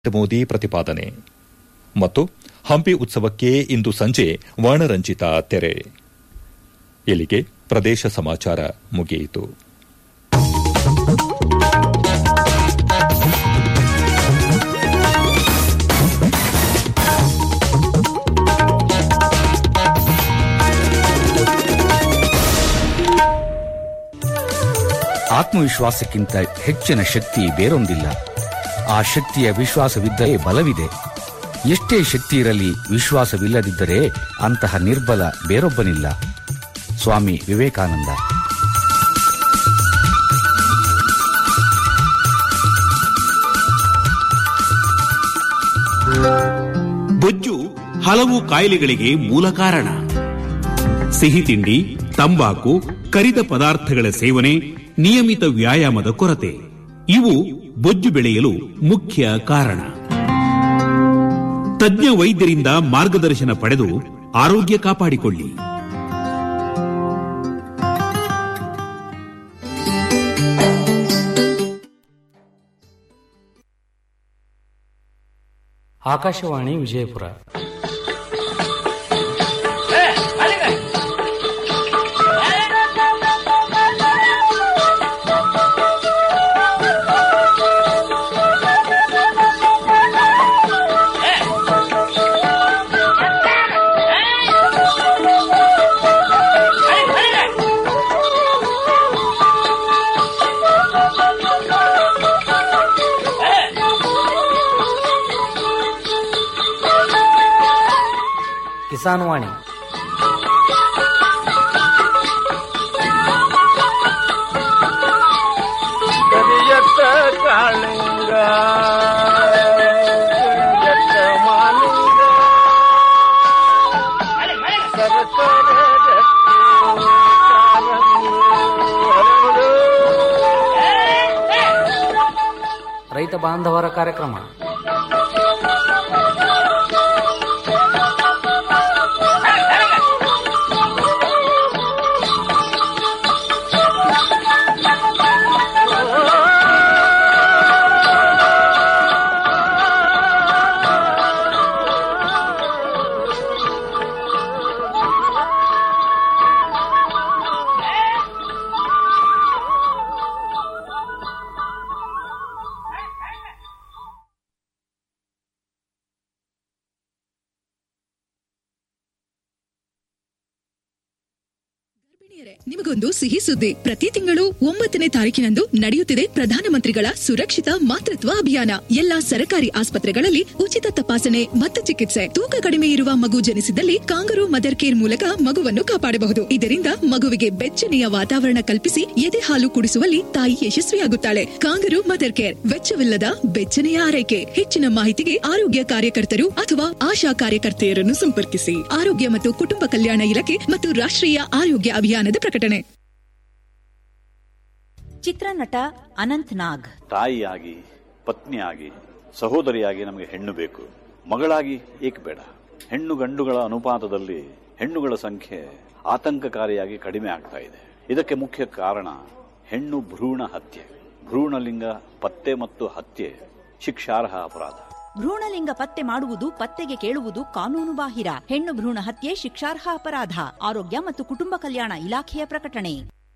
ನರೇಂದ್ರ ಮೋದಿ ಪ್ರತಿಪಾದನೆ ಮತ್ತು ಹಂಪಿ ಉತ್ಸವಕ್ಕೆ ಇಂದು ಸಂಜೆ ವರ್ಣರಂಜಿತ ತೆರೆ ಇಲ್ಲಿಗೆ ಪ್ರದೇಶ ಸಮಾಚಾರ ಮುಗಿಯಿತು ಆತ್ಮವಿಶ್ವಾಸಕ್ಕಿಂತ ಹೆಚ್ಚಿನ ಶಕ್ತಿ ಬೇರೊಂದಿಲ್ಲ ಆ ಶಕ್ತಿಯ ವಿಶ್ವಾಸವಿದ್ದರೆ ಬಲವಿದೆ ಎಷ್ಟೇ ಶಕ್ತಿ ಇರಲಿ ವಿಶ್ವಾಸವಿಲ್ಲದಿದ್ದರೆ ಅಂತಹ ನಿರ್ಬಲ ಬೇರೊಬ್ಬನಿಲ್ಲ ಸ್ವಾಮಿ ವಿವೇಕಾನಂದ ಬೊಜ್ಜು ಹಲವು ಕಾಯಿಲೆಗಳಿಗೆ ಮೂಲ ಕಾರಣ ಸಿಹಿ ತಿಂಡಿ ತಂಬಾಕು ಕರಿದ ಪದಾರ್ಥಗಳ ಸೇವನೆ ನಿಯಮಿತ ವ್ಯಾಯಾಮದ ಕೊರತೆ ಇವು ಬೊಜ್ಜು ಬೆಳೆಯಲು ಮುಖ್ಯ ಕಾರಣ ತಜ್ಞ ವೈದ್ಯರಿಂದ ಮಾರ್ಗದರ್ಶನ ಪಡೆದು ಆರೋಗ್ಯ ಕಾಪಾಡಿಕೊಳ್ಳಿ ಆಕಾಶವಾಣಿ ವಿಜಯಪುರ ಕಿಸಾನ್ ವಾಣಿ ಕರಿಯತ್ತ ಕಾಳಿಂಗ ಕರಿಯತ್ತ ಮಾಲಿಂಗ ಸರಸರ ರತ್ನ ಕಾರಂಗಿ ಹರಡು. ರೈತ ಬಾಂಧವರ ಕಾರ್ಯಕ್ರಮ ಗರ್ಭಿಣಿಯರೇ, ನಿಮಗೊಂದು ಸಿಹಿ ಸುದ್ದಿ ಪ್ರತಿ ತಿಂಗಳು ಒಂಬತ್ತನೇ ತಾರೀಕಿನಂದು ನಡೆಯುತ್ತಿದೆ ಪ್ರಧಾನಮಂತ್ರಿಗಳ ಸುರಕ್ಷಿತ ಮಾತೃತ್ವ ಅಭಿಯಾನ ಎಲ್ಲಾ ಸರ್ಕಾರಿ ಆಸ್ಪತ್ರೆಗಳಲ್ಲಿ ಉಚಿತ ತಪಾಸಣೆ ಮತ್ತು ಚಿಕಿತ್ಸೆ ತೂಕ ಕಡಿಮೆ ಇರುವ ಮಗು ಜನಿಸಿದಲ್ಲಿ ಕಾಂಗರು ಮದರ್ ಕೇರ್ ಮೂಲಕ ಮಗುವನ್ನು ಕಾಪಾಡಬಹುದು ಇದರಿಂದ ಮಗುವಿಗೆ ಬೆಚ್ಚನೆಯ ವಾತಾವರಣ ಕಲ್ಪಿಸಿ ಎದೆ ಹಾಲು ಕುಡಿಸುವಲ್ಲಿ ತಾಯಿ ಯಶಸ್ವಿಯಾಗುತ್ತಾಳೆ ಕಾಂಗರು ಮದರ್ ಕೇರ್ ವೆಚ್ಚವಿಲ್ಲದ ಬೆಚ್ಚನೆಯ ಆರೈಕೆ ಹೆಚ್ಚಿನ ಮಾಹಿತಿಗೆ ಆರೋಗ್ಯ ಕಾರ್ಯಕರ್ತರು ಅಥವಾ ಆಶಾ ಕಾರ್ಯಕರ್ತೆಯರನ್ನು ಸಂಪರ್ಕಿಸಿ ಆರೋಗ್ಯ ಮತ್ತು ಕುಟುಂಬ ಕಲ್ಯಾಣ ಇಲಾಖೆ ಮತ್ತು ರಾಷ್ಟ್ರೀಯ ಆರೋಗ್ಯ ಅಭಿಯಾನದ ಪ್ರಕಟಣೆ ಚಿತ್ರನಟ ಅನಂತ್ ನಾಗ್ ತಾಯಿಯಾಗಿ ಪತ್ನಿಯಾಗಿ ಸಹೋದರಿಯಾಗಿ ನಮಗೆ ಹೆಣ್ಣು ಬೇಕು ಮಗಳಾಗಿ ಏಕೆ ಬೇಡ ಹೆಣ್ಣು ಗಂಡುಗಳ ಅನುಪಾತದಲ್ಲಿ ಹೆಣ್ಣುಗಳ ಸಂಖ್ಯೆ ಆತಂಕಕಾರಿಯಾಗಿ ಕಡಿಮೆ ಆಗ್ತಾ ಇದೆ ಇದಕ್ಕೆ ಮುಖ್ಯ ಕಾರಣ ಹೆಣ್ಣು ಭ್ರೂಣ ಹತ್ಯೆ ಭ್ರೂಣಲಿಂಗ ಪತ್ತೆ ಮತ್ತು ಹತ್ಯೆ ಶಿಕ್ಷಾರ್ಹ ಅಪರಾಧ ಭ್ರೂಣಲಿಂಗ ಪತ್ತೆ ಮಾಡುವುದು ಪತ್ತೆಗೆ ಕೇಳುವುದು ಕಾನೂನು ಬಾಹಿರ ಹೆಣ್ಣು ಭ್ರೂಣ ಹತ್ಯೆ ಶಿಕ್ಷಾರ್ಹ ಅಪರಾಧ ಆರೋಗ್ಯ ಮತ್ತು ಕುಟುಂಬ ಕಲ್ಯಾಣ ಇಲಾಖೆಯ ಪ್ರಕಟಣೆ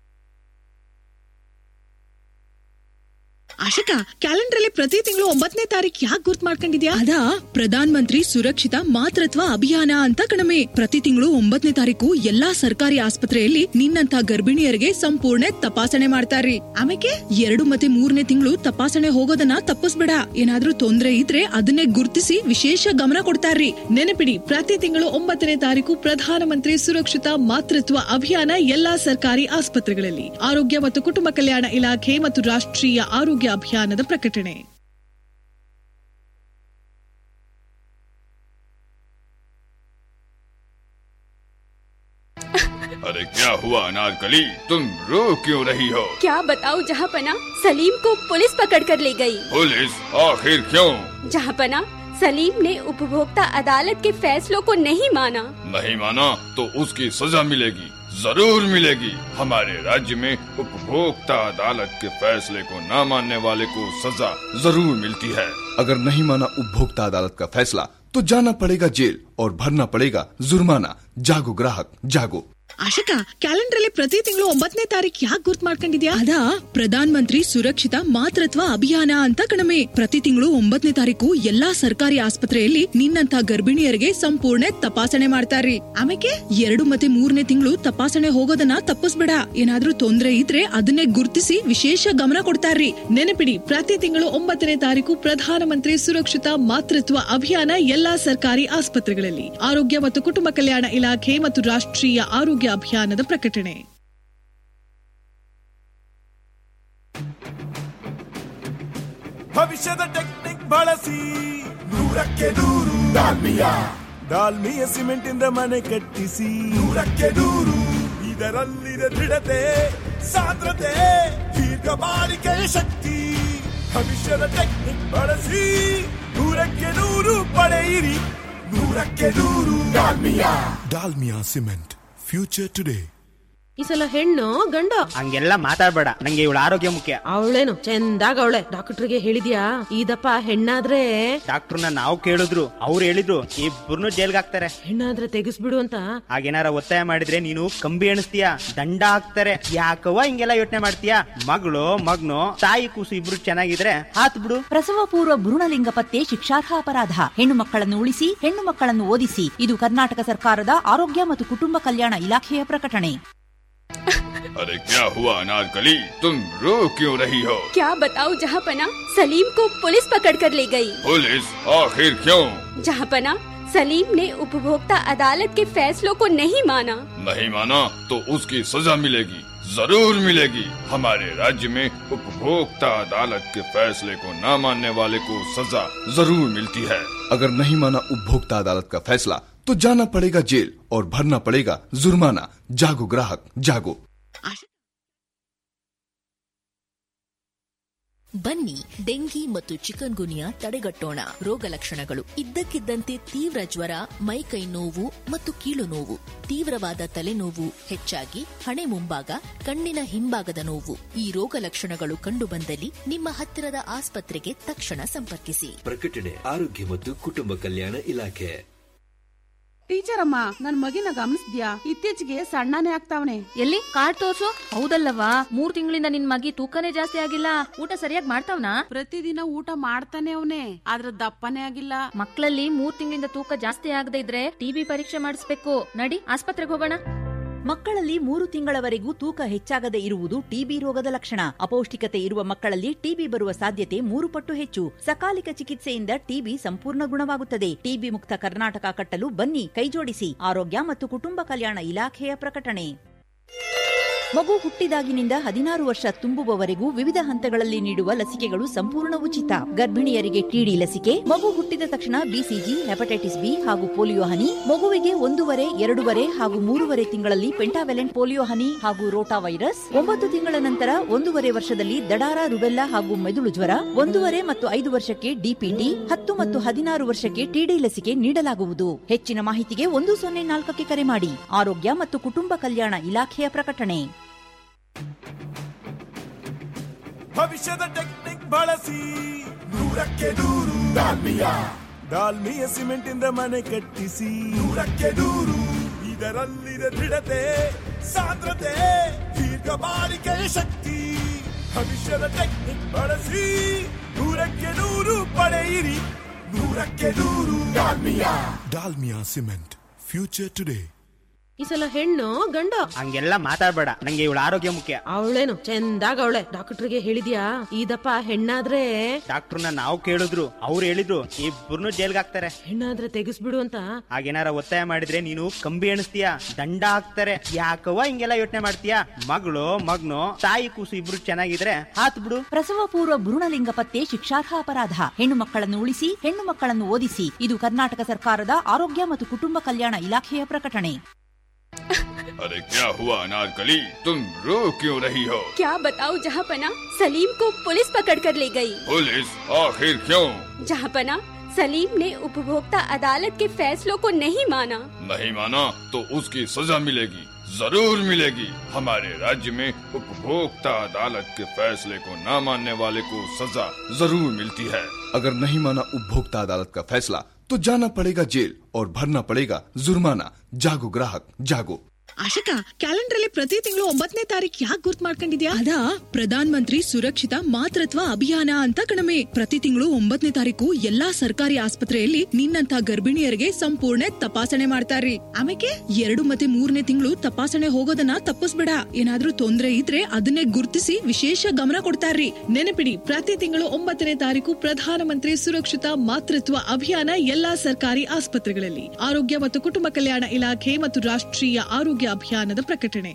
ಆಶಿಕಾ ಕ್ಯಾಲೆಂಡರ್ ಅಲ್ಲಿ ಪ್ರತಿ ತಿಂಗಳು ಒಂಬತ್ತನೇ ತಾರೀಕು ಯಾಕೆ ಗುರ್ತ್ ಮಾಡ್ಕೊಂಡಿದ್ಯಾ ಅದಾ ಪ್ರಧಾನ ಮಂತ್ರಿ ಸುರಕ್ಷಿತ ಮಾತೃತ್ವ ಅಭಿಯಾನ ಅಂತ ಕಣಮೆ ಪ್ರತಿ ತಿಂಗಳು ಒಂಬತ್ತನೇ ತಾರೀಕು ಎಲ್ಲಾ ಸರ್ಕಾರಿ ಆಸ್ಪತ್ರೆಯಲ್ಲಿ ನಿನ್ನಂತ ಗರ್ಭಿಣಿಯರಿಗೆ ಸಂಪೂರ್ಣ ತಪಾಸಣೆ ಮಾಡ್ತಾರ್ರಿ ಆಮೇಲೆ ಎರಡು ಮತ್ತೆ ಮೂರನೇ ತಿಂಗಳು ತಪಾಸಣೆ ಹೋಗೋದನ್ನ ತಪ್ಪಿಸ್ಬೇಡ ಏನಾದ್ರೂ ತೊಂದ್ರೆ ಇದ್ರೆ ಅದನ್ನೇ ಗುರ್ತಿಸಿ ವಿಶೇಷ ಗಮನ ಕೊಡ್ತಾರ್ರಿ ನೆನಪಿಡಿ ಪ್ರತಿ ತಿಂಗಳು ಒಂಬತ್ತನೇ ತಾರೀಕು ಪ್ರಧಾನಮಂತ್ರಿ ಸುರಕ್ಷಿತ ಮಾತೃತ್ವ ಅಭಿಯಾನ ಎಲ್ಲಾ ಸರ್ಕಾರಿ ಆಸ್ಪತ್ರೆಗಳಲ್ಲಿ ಆರೋಗ್ಯ ಮತ್ತು ಕುಟುಂಬ ಕಲ್ಯಾಣ ಇಲಾಖೆ ಮತ್ತು ರಾಷ್ಟ್ರೀಯ ಆರೋಗ್ಯ ಅಭಿಯಾನದ ಪ್ರಕಟಣೆ अरे क्या हुआ अनारकली तुम रो क्यों रही हो क्या बताऊं जहाँपना सलीम को पुलिस पकड़ कर ले गई। पुलिस आखिर क्यों जहाँपना सलीम ने उपभोक्ता अदालत के फैसलों को नहीं माना नहीं माना तो उसकी सजा मिलेगी जरूर मिलेगी हमारे राज्य में उपभोक्ता अदालत के फैसले को न मानने वाले को सजा जरूर मिलती है अगर नहीं माना उपभोक्ता अदालत का फैसला तो जाना पड़ेगा जेल और भरना पड़ेगा जुर्माना जागो ग्राहक जागो ಆಶಿಕಾ ಕ್ಯಾಲೆಂಡರ್ ಅಲ್ಲಿ ಪ್ರತಿ ತಿಂಗಳು ಒಂಬತ್ತನೇ ತಾರೀಕು ಯಾಕೆ ಗುರ್ತ್ ಮಾಡ್ಕೊಂಡಿದ್ಯಾ ಅದಾ ಪ್ರಧಾನ ಮಂತ್ರಿ ಸುರಕ್ಷಿತ ಮಾತೃತ್ವ ಅಭಿಯಾನ ಅಂತ ಕಣಮೆ ಪ್ರತಿ ತಿಂಗಳು ಒಂಬತ್ತನೇ ತಾರೀಕು ಎಲ್ಲಾ ಸರ್ಕಾರಿ ಆಸ್ಪತ್ರೆಯಲ್ಲಿ ನಿನ್ನಂತ ಗರ್ಭಿಣಿಯರಿಗೆ ಸಂಪೂರ್ಣ ತಪಾಸಣೆ ಮಾಡ್ತಾರ್ರಿ ಆಮೇಲೆ ಎರಡು ಮತ್ತೆ ಮೂರನೇ ತಿಂಗಳು ತಪಾಸಣೆ ಹೋಗೋದನ್ನ ತಪ್ಪಿಸ್ಬೇಡ ಏನಾದ್ರೂ ತೊಂದ್ರೆ ಇದ್ರೆ ಅದನ್ನೇ ಗುರ್ತಿಸಿ ವಿಶೇಷ ಗಮನ ಕೊಡ್ತಾರ್ರಿ ನೆನಪಿಡಿ ಪ್ರತಿ ತಿಂಗಳು ಒಂಬತ್ತನೇ ತಾರೀಕು ಪ್ರಧಾನಮಂತ್ರಿ ಸುರಕ್ಷಿತ ಮಾತೃತ್ವ ಅಭಿಯಾನ ಎಲ್ಲಾ ಸರ್ಕಾರಿ ಆಸ್ಪತ್ರೆಗಳಲ್ಲಿ ಆರೋಗ್ಯ ಮತ್ತು ಕುಟುಂಬ ಕಲ್ಯಾಣ ಇಲಾಖೆ ಮತ್ತು ರಾಷ್ಟ್ರೀಯ ಆರೋಗ್ಯ ಅಭಿಯಾನದ ಪ್ರಕಟಣೆ ಭವಿಷ್ಯದ ಟೆಕ್ನಿಕ್ ಬಳಸಿ ನೂರಕ್ಕೆ ನೂರು ಡಾಲ್ಮಿಯ ಡಾಲ್ಮಿಯ ಸಿಮೆಂಟ್ ಇಂದ ಮನೆ ಕಟ್ಟಿಸಿ ನೂರಕ್ಕೆ ನೂರು ಇದರಲ್ಲಿದೆ ದೃಢತೆ ಸಾಂದ್ರತೆ ದೀರ್ಘ ಬಾಳಿಕೆಯ ಶಕ್ತಿ ಭವಿಷ್ಯದ ಟೆಕ್ನಿಕ್ ಬಳಸಿ ನೂರಕ್ಕೆ ನೂರು ಪಡೆಯಿರಿ ನೂರಕ್ಕೆ ನೂರು Dalmia Dalmia cement future today ಈ ಸಲ ಹೆಣ್ಣು ಗಂಡ ಹಂಗೆಲ್ಲ ಮಾತಾಡ್ಬೇಡ ನಂಗೆ ಇವಳ ಆರೋಗ್ಯ ಮುಖ್ಯ ಅವಳೇನು ಚಂದಾಗ ಅವಳೆ ಡಾಕ್ಟರ್ಗೆ ಹೇಳಿದ್ಯಾ ಇದಪ್ಪ ಹೆಣ್ಣಾದ್ರೆ ಡಾಕ್ಟರ್ನ ನಾವು ಕೇಳಿದ್ರು ಅವ್ರು ಹೇಳಿದ್ರು ಇಬ್ಬರನ್ನು ಜೈಲ್ಗೆ ಹಾಕ್ತಾರೆ ಹೆಣ್ಣಾದ್ರೆ ತೆಗಿಸ್ಬಿಡು ಅಂತ ಹಾಗೇನಾರ ಒತ್ತಾಯ ಮಾಡಿದ್ರೆ ನೀನು ಕಂಬಿ ಎಣಿಸ್ತೀಯ ದಂಡ ಹಾಕ್ತಾರೆ ಯಾಕವ್ವ ಹಿಂಗೆಲ್ಲ ಯೋಚನೆ ಮಾಡ್ತೀಯ ಮಗಳು ಮಗ್ನು ತಾಯಿ ಕೂಸು ಇಬ್ರು ಚೆನ್ನಾಗಿದ್ರೆ ಹಾತ್ ಬಿಡು ಪ್ರಸವ ಪೂರ್ವ ಭ್ರೂಣಲಿಂಗ ಪತ್ತೆ ಶಿಕ್ಷಾರ್ಹ ಅಪರಾಧ ಹೆಣ್ಣು ಮಕ್ಕಳನ್ನು ಉಳಿಸಿ ಹೆಣ್ಣು ಮಕ್ಕಳನ್ನು ಓದಿಸಿ ಇದು ಕರ್ನಾಟಕ ಸರ್ಕಾರದ ಆರೋಗ್ಯ ಮತ್ತು ಕುಟುಂಬ ಕಲ್ಯಾಣ ಇಲಾಖೆಯ ಪ್ರಕಟಣೆ अरे क्या हुआ अनारकली तुम रो क्यों रही हो क्या बताओ जहाँपना सलीम को पुलिस पकड़ कर ले गई पुलिस आखिर क्यों जहाँपना सलीम ने उपभोक्ता अदालत के फैसलों को नहीं माना नहीं माना तो उसकी सजा मिलेगी जरूर मिलेगी हमारे राज्य में उपभोक्ता अदालत के फैसले को न मानने वाले को सजा जरूर मिलती है अगर नहीं माना उपभोक्ता अदालत का फैसला तो जाना पड़ेगा जेल और भरना पड़ेगा जुर्माना जागो ग्राहक जागो ಬನ್ನಿ ಡೆಂಗಿ ಮತ್ತು ಚಿಕನ್ ಗುನಿಯಾ ತಡೆಗಟ್ಟೋಣ ರೋಗ ಲಕ್ಷಣಗಳು ಇದ್ದಕ್ಕಿದ್ದಂತೆ ತೀವ್ರ ಜ್ವರ ಮೈಕೈ ನೋವು ಮತ್ತು ಕೀಲು ನೋವು ತೀವ್ರವಾದ ತಲೆನೋವು ಹೆಚ್ಚಾಗಿ ಹಣೆ ಮುಂಭಾಗ ಕಣ್ಣಿನ ಹಿಂಭಾಗದ ನೋವು ಈ ರೋಗ ಲಕ್ಷಣಗಳು ಕಂಡುಬಂದಲ್ಲಿ ನಿಮ್ಮ ಹತ್ತಿರದ ಆಸ್ಪತ್ರೆಗೆ ತಕ್ಷಣ ಸಂಪರ್ಕಿಸಿ ಪ್ರಕಟಣೆ ಆರೋಗ್ಯ ಮತ್ತು ಕುಟುಂಬ ಕಲ್ಯಾಣ ಇಲಾಖೆ ಟೀಚರ್ ಅಮ್ಮ ನನ್ ಮಗಿನ ಗಮನಿಸ್ದ್ಯಾ ಇತ್ತೀಚೆಗೆ ಸಣ್ಣನೇ ಆಗ್ತಾವನೆ ಎಲ್ಲಿ ಕಾರ್ಡ್ ತೋರ್ಸು ಹೌದಲ್ಲವಾ ಮೂರ್ ತಿಂಗಳಿಂದ ನಿನ್ ಮಗಿ ತೂಕನೇ ಜಾಸ್ತಿ ಆಗಿಲ್ಲ ಊಟ ಸರಿಯಾಗಿ ಮಾಡ್ತಾವ್ನಾ ಪ್ರತಿದಿನ ಊಟ ಮಾಡ್ತಾನೆ ಅವನೇ ಆದ್ರ ದಪ್ಪನೇ ಆಗಿಲ್ಲ ಮಕ್ಕಳಲ್ಲಿ ಮೂರ್ ತಿಂಗಳಿಂದ ತೂಕ ಜಾಸ್ತಿ ಆಗದೆ ಇದ್ರೆ ಟಿಬಿ ಪರೀಕ್ಷೆ ಮಾಡಿಸ್ಬೇಕು ನಡಿ ಆಸ್ಪತ್ರೆಗೆ ಹೋಗೋಣ ಮಕ್ಕಳಲ್ಲಿ ಮೂರು ತಿಂಗಳವರೆಗೂ ತೂಕ ಹೆಚ್ಚಾಗದೆ ಇರುವುದು ಟಿಬಿ ರೋಗದ ಲಕ್ಷಣ ಅಪೌಷ್ಟಿಕತೆ ಇರುವ ಮಕ್ಕಳಲ್ಲಿ ಟಿಬಿ ಬರುವ ಸಾಧ್ಯತೆ ಮೂರು ಪಟ್ಟು ಹೆಚ್ಚು ಸಕಾಲಿಕ ಚಿಕಿತ್ಸೆಯಿಂದ ಟಿಬಿ ಸಂಪೂರ್ಣ ಗುಣವಾಗುತ್ತದೆ ಟಿಬಿ ಮುಕ್ತ ಕರ್ನಾಟಕ ಕಟ್ಟಲು ಬನ್ನಿ ಕೈಜೋಡಿಸಿ ಆರೋಗ್ಯ ಮತ್ತು ಕುಟುಂಬ ಕಲ್ಯಾಣ ಇಲಾಖೆಯ ಪ್ರಕಟಣೆ ಮಗು ಹುಟ್ಟಿದಾಗಿನಿಂದ ಹದಿನಾರು ವರ್ಷ ತುಂಬುವವರೆಗೂ ವಿವಿಧ ಹಂತಗಳಲ್ಲಿ ನೀಡುವ ಲಸಿಕೆಗಳು ಸಂಪೂರ್ಣ ಉಚಿತ ಗರ್ಭಿಣಿಯರಿಗೆ ಟಿಡಿ ಲಸಿಕೆ ಮಗು ಹುಟ್ಟಿದ ತಕ್ಷಣ ಬಿಸಿಜಿ ಹೆಪಟೈಟಿಸ್ ಬಿ ಹಾಗೂ ಪೋಲಿಯೋ ಹನಿ ಮಗುವಿಗೆ ಒಂದೂವರೆ ಎರಡೂವರೆ ಹಾಗೂ ಮೂರುವರೆ ತಿಂಗಳಲ್ಲಿ ಪೆಂಟಾವೆಲೆಂಟ್ ಪೋಲಿಯೋ ಹನಿ ಹಾಗೂ ರೋಟಾ ವೈರಸ್ ಒಂಬತ್ತು ತಿಂಗಳ ನಂತರ ಒಂದೂವರೆ ವರ್ಷದಲ್ಲಿ ದಡಾರ ರುಬೆಲ್ಲಾ ಹಾಗೂ ಮೆದುಳು ಜ್ವರ ಒಂದೂವರೆ ಮತ್ತು ಐದು ವರ್ಷಕ್ಕೆ ಡಿಪಿಟಿ ಹತ್ತು ಮತ್ತು ಹದಿನಾರು ವರ್ಷಕ್ಕೆ ಟಿಡಿ ಲಸಿಕೆ ನೀಡಲಾಗುವುದು ಹೆಚ್ಚಿನ ಮಾಹಿತಿಗೆ ಒಂದು ಸೊನ್ನೆ ನಾಲ್ಕಕ್ಕೆ ಕರೆ ಮಾಡಿ ಆರೋಗ್ಯ ಮತ್ತು ಕುಟುಂಬ ಕಲ್ಯಾಣ ಇಲಾಖೆಯ ಪ್ರಕಟಣೆ ಭವಿಷ್ಯದ ಟೆಕ್ನಿಕ್ ಬಳಸಿ ನೂರಕ್ಕೆ ನೂರು ಡಾಲ್ಮಿಯ ಡಾಲ್ಮಿಯ ಸಿಮೆಂಟ್ ಇಂದ ಮನೆ ಕಟ್ಟಿಸಿ ನೂರಕ್ಕೆ ನೂರು ಇದರಲ್ಲಿದೆ ದೃಢತೆ ಸಾಂದ್ರತೆ ದೀರ್ಘ ಬಾಳಿಕೆಯ ಶಕ್ತಿ ಭವಿಷ್ಯದ ಟೆಕ್ನಿಕ್ ಬಳಸಿ ನೂರಕ್ಕೆ ನೂರು ಪಡೆಯಿರಿ ನೂರಕ್ಕೆ ನೂರು Dalmia Dalmia cement future today ಈ ಸಲ ಹೆಣ್ಣು ಗಂಡ ಹಂಗೆಲ್ಲ ಮಾತಾಡ್ಬೇಡ ನಂಗೆ ಇವಳ ಆರೋಗ್ಯ ಮುಖ್ಯ ಅವಳೇನು ಚಂದಾಗ ಅವಳೆ ಡಾಕ್ಟರ್ಗೆ ಹೇಳಿದ್ಯಾ ಇದಪ್ಪ ಹೆಣ್ಣಾದ್ರೆ ಡಾಕ್ಟರ್ನ ನಾವು ಕೇಳಿದ್ರು ಅವ್ರು ಹೇಳಿದ್ರು ಇಬ್ಬರನ್ನು ಜೈಲ್ಗೆ ಹಾಕ್ತಾರೆ ಹೆಣ್ಣಾದ್ರೆ ತೆಗಿಸ್ಬಿಡು ಅಂತ ಹಾಗೇನಾರ ಒತ್ತಾಯ ಮಾಡಿದ್ರೆ ನೀನು ಕಂಬಿ ಎಣಿಸ್ತೀಯ ದಂಡ ಹಾಕ್ತಾರೆ ಯಾಕವ್ವ ಹಿಂಗೆಲ್ಲ ಯೋಚನೆ ಮಾಡ್ತೀಯ ಮಗಳು ಮಗ್ನು ತಾಯಿ ಕೂಸು ಇಬ್ರು ಚೆನ್ನಾಗಿದ್ರೆ ಹಾತ್ ಬಿಡು ಪ್ರಸವ ಪೂರ್ವ ಭ್ರೂಣಲಿಂಗ ಪತ್ತೆ ಶಿಕ್ಷಾರ್ಹ ಅಪರಾಧ ಹೆಣ್ಣು ಮಕ್ಕಳನ್ನು ಉಳಿಸಿ ಹೆಣ್ಣು ಮಕ್ಕಳನ್ನು ಓದಿಸಿ ಇದು ಕರ್ನಾಟಕ ಸರ್ಕಾರದ ಆರೋಗ್ಯ ಮತ್ತು ಕುಟುಂಬ ಕಲ್ಯಾಣ ಇಲಾಖೆಯ ಪ್ರಕಟಣೆ अरे क्या हुआ अनारकली तुम रो क्यों रही हो क्या बताओ जहाँपना सलीम को पुलिस पकड़ कर ले गई पुलिस आखिर क्यों जहाँपना सलीम ने उपभोक्ता अदालत के फैसलों को नहीं माना नहीं माना तो उसकी सजा मिलेगी जरूर मिलेगी हमारे राज्य में उपभोक्ता अदालत के फैसले को न मानने वाले को सजा जरूर मिलती है अगर नहीं माना उपभोक्ता अदालत का फैसला तो जाना पड़ेगा जेल और भरना पड़ेगा जुर्माना जागो ग्राहक जागो ಆಶಿಕಾ ಕ್ಯಾಲೆಂಡರ್ ಅಲ್ಲಿ ಪ್ರತಿ ತಿಂಗಳು ಒಂಬತ್ತನೇ ತಾರೀಕು ಯಾಕೆ ಗುರ್ತ್ ಮಾಡ್ಕೊಂಡಿದ್ಯಾ ಅದಾ ಪ್ರಧಾನ ಮಂತ್ರಿ ಸುರಕ್ಷಿತ ಮಾತೃತ್ವ ಅಭಿಯಾನ ಅಂತ ಕಣಮೆ ಪ್ರತಿ ತಿಂಗಳು ಒಂಬತ್ತನೇ ತಾರೀಕು ಎಲ್ಲಾ ಸರ್ಕಾರಿ ಆಸ್ಪತ್ರೆಯಲ್ಲಿ ನಿನ್ನಂತ ಗರ್ಭಿಣಿಯರಿಗೆ ಸಂಪೂರ್ಣ ತಪಾಸಣೆ ಮಾಡ್ತಾರ್ರಿ ಆಮೇಲೆ ಎರಡು ಮತ್ತೆ ಮೂರನೇ ತಿಂಗಳು ತಪಾಸಣೆ ಹೋಗೋದನ್ನ ತಪ್ಪಿಸ್ಬೇಡ ಏನಾದ್ರೂ ತೊಂದ್ರೆ ಇದ್ರೆ ಅದನ್ನೇ ಗುರ್ತಿಸಿ ವಿಶೇಷ ಗಮನ ಕೊಡ್ತಾರ್ರಿ ನೆನಪಿಡಿ ಪ್ರತಿ ತಿಂಗಳು ಒಂಬತ್ತನೇ ತಾರೀಕು ಪ್ರಧಾನಮಂತ್ರಿ ಸುರಕ್ಷಿತ ಮಾತೃತ್ವ ಅಭಿಯಾನ ಎಲ್ಲಾ ಸರ್ಕಾರಿ ಆಸ್ಪತ್ರೆಗಳಲ್ಲಿ ಆರೋಗ್ಯ ಮತ್ತು ಕುಟುಂಬ ಕಲ್ಯಾಣ ಇಲಾಖೆ ಮತ್ತು ರಾಷ್ಟ್ರೀಯ ಆರೋಗ್ಯ ಅಭಿಯಾನದ ಪ್ರಕಟಣೆ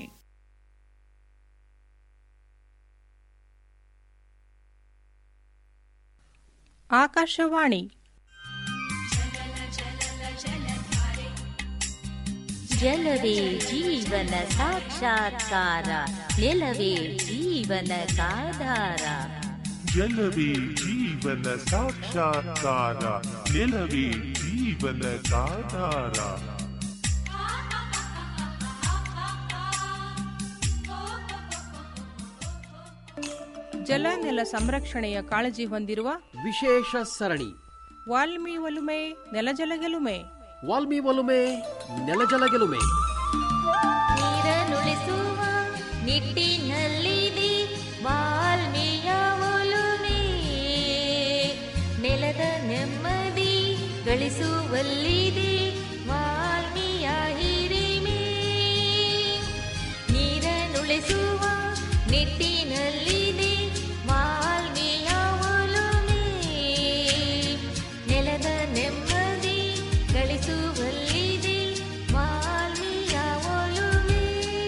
ಆಕಾಶವಾಣಿ ಜಲವೇ ಜೀವನ ಸಾಕ್ಷಾತ್ಕಾರ ನೆಲವೇ ಜೀವನದಾಧಾರ ಜಲವೇ ಜೀವನ ಸಾಕ್ಷಾತ್ಕಾರ ನೆಲವೇ ಜೀವನದಾಧಾರ ಜಲ ನೆಲ ಸಂರಕ್ಷಣೆಯ ಕಾಳಜಿ ಹೊಂದಿರುವ ವಿಶೇಷ ಸರಣಿ ವಾಲ್ಮಿ ಒಲುಮೆ ನೆಲಜಲ ಗೆಲುಮೆ ವಾಲ್ಮಿ ಒಲುಮೆ ನೆಲಜಲ ಗೆಲುಮೆ ನೀರನ್ನುಳಿಸುವ ನಿಟ್ಟಿನಲ್ಲಿದೆ ವಾಲ್ಮೀಯ ಒಲುಮೆ ನೆಲದ ನೆಮ್ಮದಿ ಗಳಿಸುವಲ್ಲಿದೆ ವಾಲ್ಮೀಯ ಹಿರಿಮೆ ನೀರನ್ನುಳಿಸುವ ನಿಟ್ಟಿನಲ್ಲಿದೆ ವಾಲ್ಮೀಯ ಒಲುಮೆ ನೆಲದ ನೆಮ್ಮದಿ ಗಳಿಸುವಲ್ಲಿದೆ ವಾಲ್ಮೀಯ ಒಲುಮೆ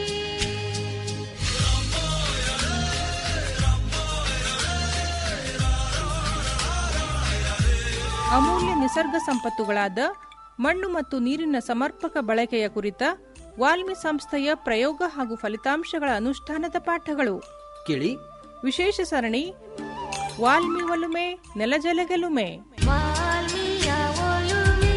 ಅಮೂಲ್ಯ ನಿಸರ್ಗ ಸಂಪತ್ತುಗಳಾದ ಮಣ್ಣು ಮತ್ತು ನೀರಿನ ಸಮರ್ಪಕ ಬಳಕೆಯ ಕುರಿತ ವಾಲ್ಮಿ ಸಂಸ್ಥೆಯ ಪ್ರಯೋಗ ಹಾಗೂ ಫಲಿತಾಂಶಗಳ ಅನುಷ್ಠಾನದ ಪಾಠಗಳು ಕೇಳಿ ವಿಶೇಷ ಸರಣಿ ವಾಲ್ಮಿ ಒಲುಮೆ ನೆಲಜಲ ಗೆಲುಮೆ ವಾಲ್ಮೀಯ ಒಲುಮೆ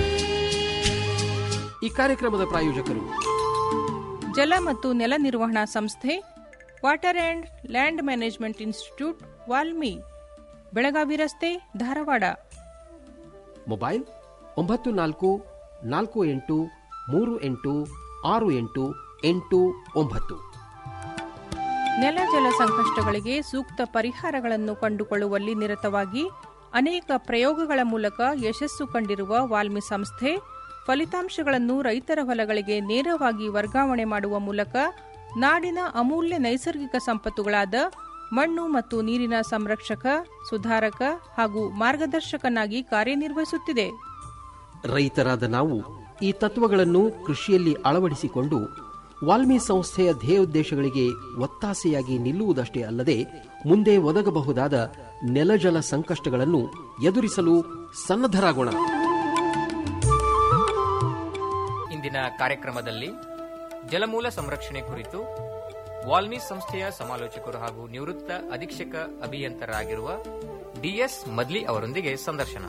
ಈ ಕಾರ್ಯಕ್ರಮದ ಪ್ರಾಯೋಜಕರು ಜಲ ಮತ್ತು ನೆಲ ನಿರ್ವಹಣಾ ಸಂಸ್ಥೆ water and land management institute WALMI Belagavi ರಸ್ತೆ ಧಾರವಾಡ ಮೊಬೈಲ್ ಒಂಬತ್ತು ನಾಲ್ಕು ನಾಲ್ಕು ಎಂಟು ಮೂರು ಎಂಟು ಆರು ಎಂಟು ಎಂಟು ಒಂಬತ್ತು ನೆಲ ಜಲ ಸಂಕಷ್ಟಗಳಿಗೆ ಸೂಕ್ತ ಪರಿಹಾರಗಳನ್ನು ಕಂಡುಕೊಳ್ಳುವಲ್ಲಿ ನಿರತವಾಗಿ ಅನೇಕ ಪ್ರಯೋಗಗಳ ಮೂಲಕ ಯಶಸ್ಸು ಕಂಡಿರುವ ವಾಲ್ಮಿ ಸಂಸ್ಥೆ ಫಲಿತಾಂಶಗಳನ್ನು ರೈತರ ಹೊಲಗಳಿಗೆ ನೇರವಾಗಿ ವರ್ಗಾವಣೆ ಮಾಡುವ ಮೂಲಕ ನಾಡಿನ ಅಮೂಲ್ಯ ನೈಸರ್ಗಿಕ ಸಂಪತ್ತುಗಳಾದ ಮಣ್ಣು ಮತ್ತು ನೀರಿನ ಸಂರಕ್ಷಕ ಸುಧಾರಕ ಹಾಗೂ ಮಾರ್ಗದರ್ಶಕನಾಗಿ ಕಾರ್ಯನಿರ್ವಹಿಸುತ್ತಿದೆ ರೈತರಾದ ನಾವು ಈ ತತ್ವಗಳನ್ನು ಕೃಷಿಯಲ್ಲಿ ಅಳವಡಿಸಿಕೊಂಡು ವಾಲ್ಮಿ ಸಂಸ್ಥೆಯ ಧ್ಯೇಯೋದ್ದೇಶಗಳಿಗೆ ಒತ್ತಾಸೆಯಾಗಿ ನಿಲ್ಲುವುದಷ್ಟೇ ಅಲ್ಲದೆ ಮುಂದೆ ಒದಗಬಹುದಾದ ನೆಲಜಲ ಸಂಕಷ್ಟಗಳನ್ನು ಎದುರಿಸಲು ಸನ್ನದ್ಧರಾಗೋಣ ಇಂದಿನ ಕಾರ್ಯಕ್ರಮದಲ್ಲಿ ಜಲಮೂಲ ಸಂರಕ್ಷಣೆ ಕುರಿತು ವಾಲ್ಮಿ ಸಂಸ್ಥೆಯ ಸಮಾಲೋಚಕರು ಹಾಗೂ ನಿವೃತ್ತ ಅಧೀಕ್ಷಕ ಅಭಿಯಂತರಾಗಿರುವ ಡಿಎಸ್ ಮದ್ಲಿ ಅವರೊಂದಿಗೆ ಸಂದರ್ಶನ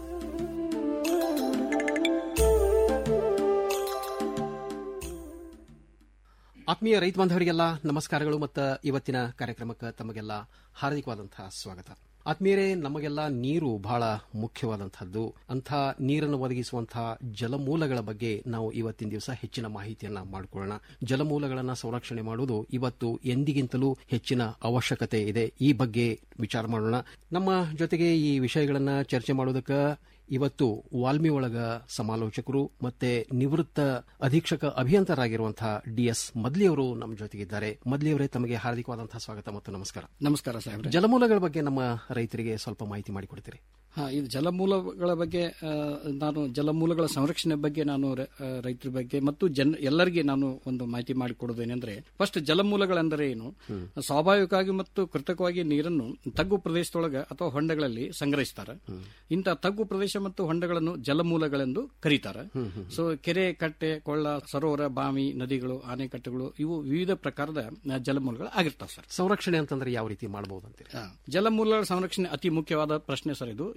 ಆತ್ಮೀಯ ರೈತ ಬಾಂಧವರಿಗೆಲ್ಲ ನಮಸ್ಕಾರಗಳು ಮತ್ತು ಇವತ್ತಿನ ಕಾರ್ಯಕ್ರಮಕ್ಕೆ ತಮಗೆಲ್ಲ ಹಾರ್ದಿಕವಾದಂತಹ ಸ್ವಾಗತ ಆತ್ಮೀಯರೇ ನಮಗೆಲ್ಲ ನೀರು ಬಹಳ ಮುಖ್ಯವಾದಂತಹದ್ದು ಅಂಥ ನೀರನ್ನು ಒದಗಿಸುವಂತಹ ಜಲಮೂಲಗಳ ಬಗ್ಗೆ ನಾವು ಇವತ್ತಿನ ದಿವಸ ಹೆಚ್ಚಿನ ಮಾಹಿತಿಯನ್ನ ಮಾಡಿಕೊಳ್ಳೋಣ ಜಲಮೂಲಗಳನ್ನು ಸಂರಕ್ಷಣೆ ಮಾಡುವುದು ಇವತ್ತು ಎಂದಿಗಿಂತಲೂ ಹೆಚ್ಚಿನ ಅವಶ್ಯಕತೆ ಇದೆ ಈ ಬಗ್ಗೆ ವಿಚಾರ ಮಾಡೋಣ ನಮ್ಮ ಜೊತೆಗೆ ಈ ವಿಷಯಗಳನ್ನ ಚರ್ಚೆ ಮಾಡೋದಕ್ಕೆ ಇವತ್ತು ವಾಲ್ಮಿ ಒಳಗ ಸಮಾಲೋಚಕರು ಮತ್ತೆ ನಿವೃತ್ತ ಅಧೀಕ್ಷಕ ಅಭಿಯಂತರಾಗಿರುವಂತಹ ಡಿಎಸ್ ಮದ್ಲಿ ಅವರು ನಮ್ಮ ಜೊತೆಗಿದ್ದಾರೆ ಮದ್ಲಿ ಅವರೇ ತಮಗೆ ಹಾರ್ದಿಕವಾದಂತಹ ಸ್ವಾಗತ ಮತ್ತು ನಮಸ್ಕಾರ ನಮಸ್ಕಾರ ಸಾಹೇಬ್ರೆ ಜಲಮೂಲಗಳ ಬಗ್ಗೆ ನಮ್ಮ ರೈತರಿಗೆ ಸ್ವಲ್ಪ ಮಾಹಿತಿ ಮಾಡಿಕೊಡ್ತೀರಿ ಹಾ ಇದು ಜಲಮೂಲಗಳ ಬಗ್ಗೆ ಆ, ನಾನು ಜಲಮೂಲಗಳ ಸಂರಕ್ಷಣೆ ಬಗ್ಗೆ ನಾನು ರ- ಆ, ರೈತರ ಬಗ್ಗೆ ಮತ್ತು ಜನ ಎಲ್ಲರಿಗೆ ನಾನು ಒಂದು ಮಾಹಿತಿ ಮಾಡಿಕೊಡೋದೇನೆಂದ್ರೆ ಫಸ್ಟ್ ಜಲಮೂಲಗಳೆಂದರೆ ಏನು ಸ್ವಾಭಾವಿಕವಾಗಿ ಮತ್ತು ಕೃತಕವಾಗಿ ನೀರನ್ನು ತಗ್ಗು ಪ್ರದೇಶದೊಳಗೆ ಅಥವಾ ಹೊಂಡಗಳಲ್ಲಿ ಸಂಗ್ರಹಿಸ್ತಾರೆ ಇಂಥ ತಗ್ಗು ಪ್ರದೇಶ ಮತ್ತು ಹೊಂಡಗಳನ್ನು ಜಲಮೂಲಗಳೆಂದು ಕರೀತಾರೆ ಸೊ ಕೆರೆ ಕಟ್ಟೆ ಕೊಳ್ಳ ಸರೋವರ ಬಾವಿ ನದಿಗಳು ಆನೆಕಟ್ಟೆಗಳು ಇವು ವಿವಿಧ ಪ್ರಕಾರದ ಆ, ಜಲಮೂಲಗಳು ಆಗಿರ್ತಾವೆ ಸರ್ ಸಂರಕ್ಷಣೆ ಅಂತಂದ್ರೆ ಯಾವ ರೀತಿ ಮಾಡಬಹುದು ಅಂತೀರಿ ಜಲಮೂಲಗಳ ಸಂರಕ್ಷಣೆ ಅತಿ ಮುಖ್ಯವಾದ ಪ್ರಶ್ನೆ ಸರ್ ಇದು